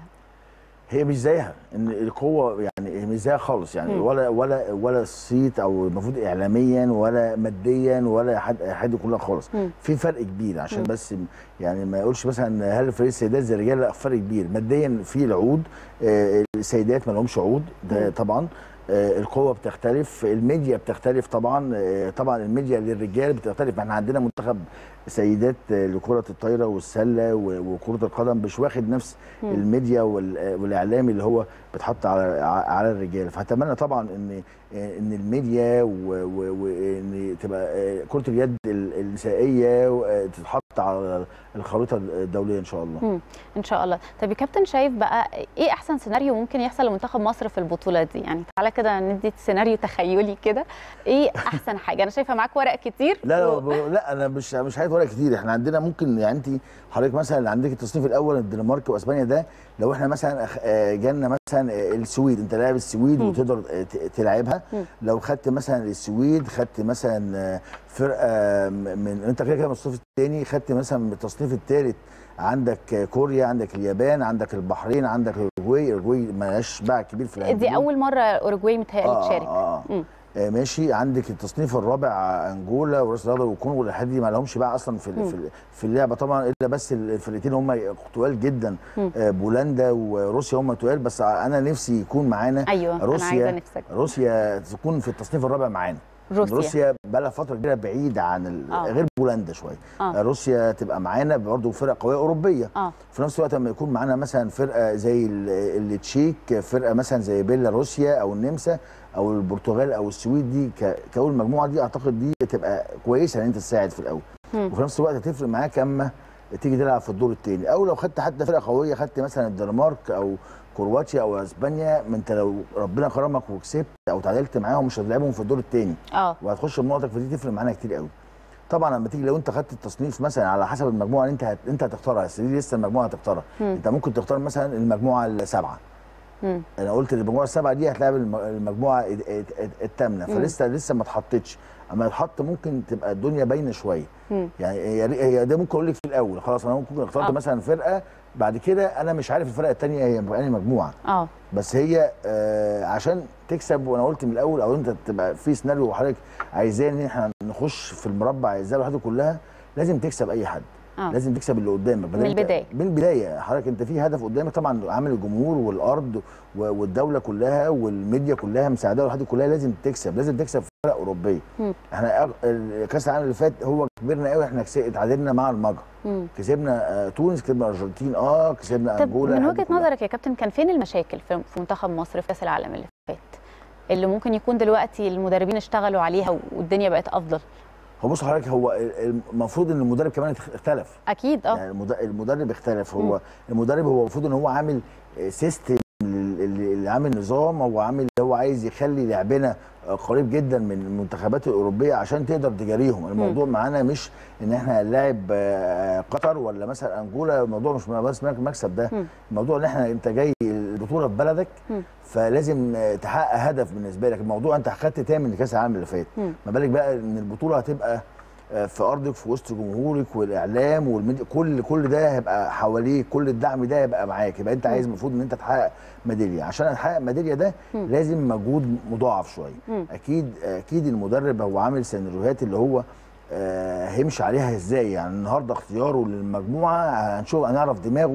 هي مش زيها ان القوه يعني هي مش زيها خالص يعني مم. ولا ولا ولا الصيت او المفروض اعلاميا ولا ماديا ولا حد حد كلها خالص مم. في فرق كبير عشان مم. بس يعني ما يقولش مثلا هل فريق السيدات زي الرجال لا فرق كبير ماديا في العود آه، السيدات ما لهمش عود ده طبعا آه، القوه بتختلف الميديا بتختلف طبعا آه، طبعا الميديا للرجال بتختلف احنا عندنا منتخب سيدات آه، لكره الطايره والسله و- وكره القدم مش واخد نفس مم. الميديا وال- والاعلام اللي هو بيتحط على على الرجال فاتمنى طبعا ان ان الميديا و- و- وان تبقى آه، كره اليد ال- النسائيه آه، تتحط على الخريطه الدوليه ان شاء الله مم. ان شاء الله طب يا كابتن شايف بقى ايه احسن سيناريو ممكن يحصل لمنتخب مصر في البطوله دي يعني تعالى كده ندي سيناريو تخيلي كده ايه احسن حاجه انا شايفه معاك ورق كتير لا لا ب- لا انا مش مش عايز ورق كتير احنا عندنا ممكن يعني انت حضرتك مثلا اللي عندك التصنيف الاول الدنمارك واسبانيا ده لو احنا مثلا أخ- آه، جالنا مثلا آه، السويد انت لاعب السويد وتقدر آه، ت- تلعبها مم. لو خدت مثلا السويد خدت مثلا آه، فرقه م- من انت كده كده من التصنيف الثاني خدت مثلا من التصنيف الثالث عندك آه، كوريا عندك اليابان عندك البحرين عندك الاوروجواي الاوروجواي مالهاش باع كبير في دي الهاندبول. اول مره اوروجواي متهيألي آه، تشارك آه، مم. آه ماشي عندك التصنيف الرابع انجولا وراس الرياضه والكونغو والحاجات دي ما لهمش بقى اصلا في مم. في في اللعبه طبعا الا بس الفرقتين هم تقال جدا مم. آه بولندا وروسيا هم تقال بس انا نفسي يكون معانا أيوة، أنا روسيا عايزة نفسك. روسيا تكون في التصنيف الرابع معانا روسيا. روسيا بقى لها فتره كبيره بعيده عن ال- آه. غير بولندا شويه آه. آه. روسيا تبقى معانا برضه فرقه قويه اوروبيه اه في نفس الوقت لما يكون معانا مثلا فرقه زي ال- التشيك فرقه مثلا زي بيلاروسيا او النمسا او البرتغال او السويد دي ك- كاول مجموعه دي اعتقد دي تبقى كويسه ان انت تساعد في الاول مم. وفي نفس الوقت هتفرق معاك اما تيجي تلعب في الدور الثاني او لو خدت حتى فرقه قويه خدت مثلا الدنمارك او كرواتيا او اسبانيا ما انت لو ربنا كرمك وكسبت او تعادلت معاهم مش هتلعبهم في الدور الثاني اه وهتخش بنقطك فدي تفرق معانا كتير قوي طبعا لما تيجي لو انت خدت التصنيف مثلا على حسب المجموعه اللي انت هت... انت هتختارها بس دي لسه المجموعه هتختارها مم. انت ممكن تختار مثلا المجموعه السابعه مم. انا قلت المجموعه السابعه دي هتلاعب الم- المجموعه الت- الت- الثامنه مم. فلسه لسه ما اتحطتش اما يتحط ممكن تبقى الدنيا باينه شويه مم. يعني هي هي ده ممكن اقول لك في الاول خلاص انا ممكن اخترت آه. مثلا فرقه بعد كده انا مش عارف الفرقه الثانيه هي انهي مجموعه اه بس هي آه عشان تكسب وانا قلت من الاول او انت تبقى في سيناريو وحضرتك عايزاه ان احنا نخش في المربع ازاي الواحده كلها لازم تكسب اي حد آه. لازم تكسب اللي قدامك من بدل انت- البداية. من البدايه حضرتك انت في هدف قدامك طبعا عامل الجمهور والارض و- والدوله كلها والميديا كلها مساعده الواحده كلها لازم تكسب لازم تكسب فرق اوروبيه مم. احنا أغ- ال- كاس العالم اللي فات هو كبرنا قوي احنا كس- اتعادلنا مع المجر مم. كسبنا آه، تونس كسبنا الارجنتين اه كسبنا طب انجولا من الحاجات دي وجهه كلها. نظرك يا كابتن كان فين المشاكل في في منتخب مصر في كاس العالم اللي فات اللي ممكن يكون دلوقتي المدربين اشتغلوا عليها والدنيا بقت افضل هو بص حضرتك هو ال- المفروض ان المدرب كمان اختلف اكيد اه يعني المد- المدرب اختلف مم. هو المدرب هو المفروض ان هو عامل سيستم اللي اللي عامل نظام هو عامل اللي هو عايز يخلي لعبنا قريب جدا من المنتخبات الاوروبيه عشان تقدر تجاريهم الموضوع معانا مش ان احنا نلاعب آه، قطر ولا مثلا انجولا الموضوع مش بس المكسب ده مم. الموضوع ان احنا انت جاي البطوله في بلدك مم. فلازم آه، تحقق هدف بالنسبه لك الموضوع انت خدت تامن لكاس العالم اللي فات مم. ما بالك بقى ان البطوله هتبقى آه، في ارضك في وسط جمهورك والاعلام والميديا كل كل ده هيبقى حواليك كل الدعم ده هيبقى معاك يبقى انت عايز المفروض ان انت تحقق ميداليه عشان تحقق ميداليه ده مم. لازم مجهود مضاعف شويه مم. اكيد اكيد المدرب هو عامل سيناريوهات اللي هو آه، هيمشي عليها ازاي يعني النهارده اختياره للمجموعه هنشوف هنعرف دماغه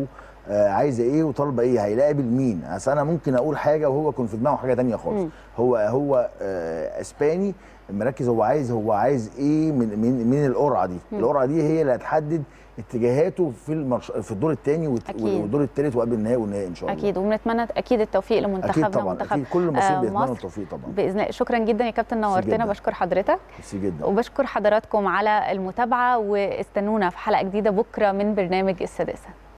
آه عايزه ايه وطالبه ايه هيقابل مين اصل انا ممكن اقول حاجه وهو يكون في دماغه حاجه تانية خالص مم. هو هو آه اسباني مركز هو عايز هو عايز ايه من من من القرعه دي مم. القرعه دي هي اللي هتحدد اتجاهاته في المرش... في الدور الثاني أكيد. والدور الثالث وقبل النهائي والنهائي ان شاء الله اكيد وبنتمنى اكيد التوفيق لمنتخبنا اكيد طبعا منتخب اكيد كل مصري آه، بيتمنى مصر. التوفيق طبعا باذن الله شكرا جدا يا كابتن نورتنا جداً. بشكر حضرتك ميرسي جدا وبشكر حضراتكم على المتابعه واستنونا في حلقه جديده بكره من برنامج السادسه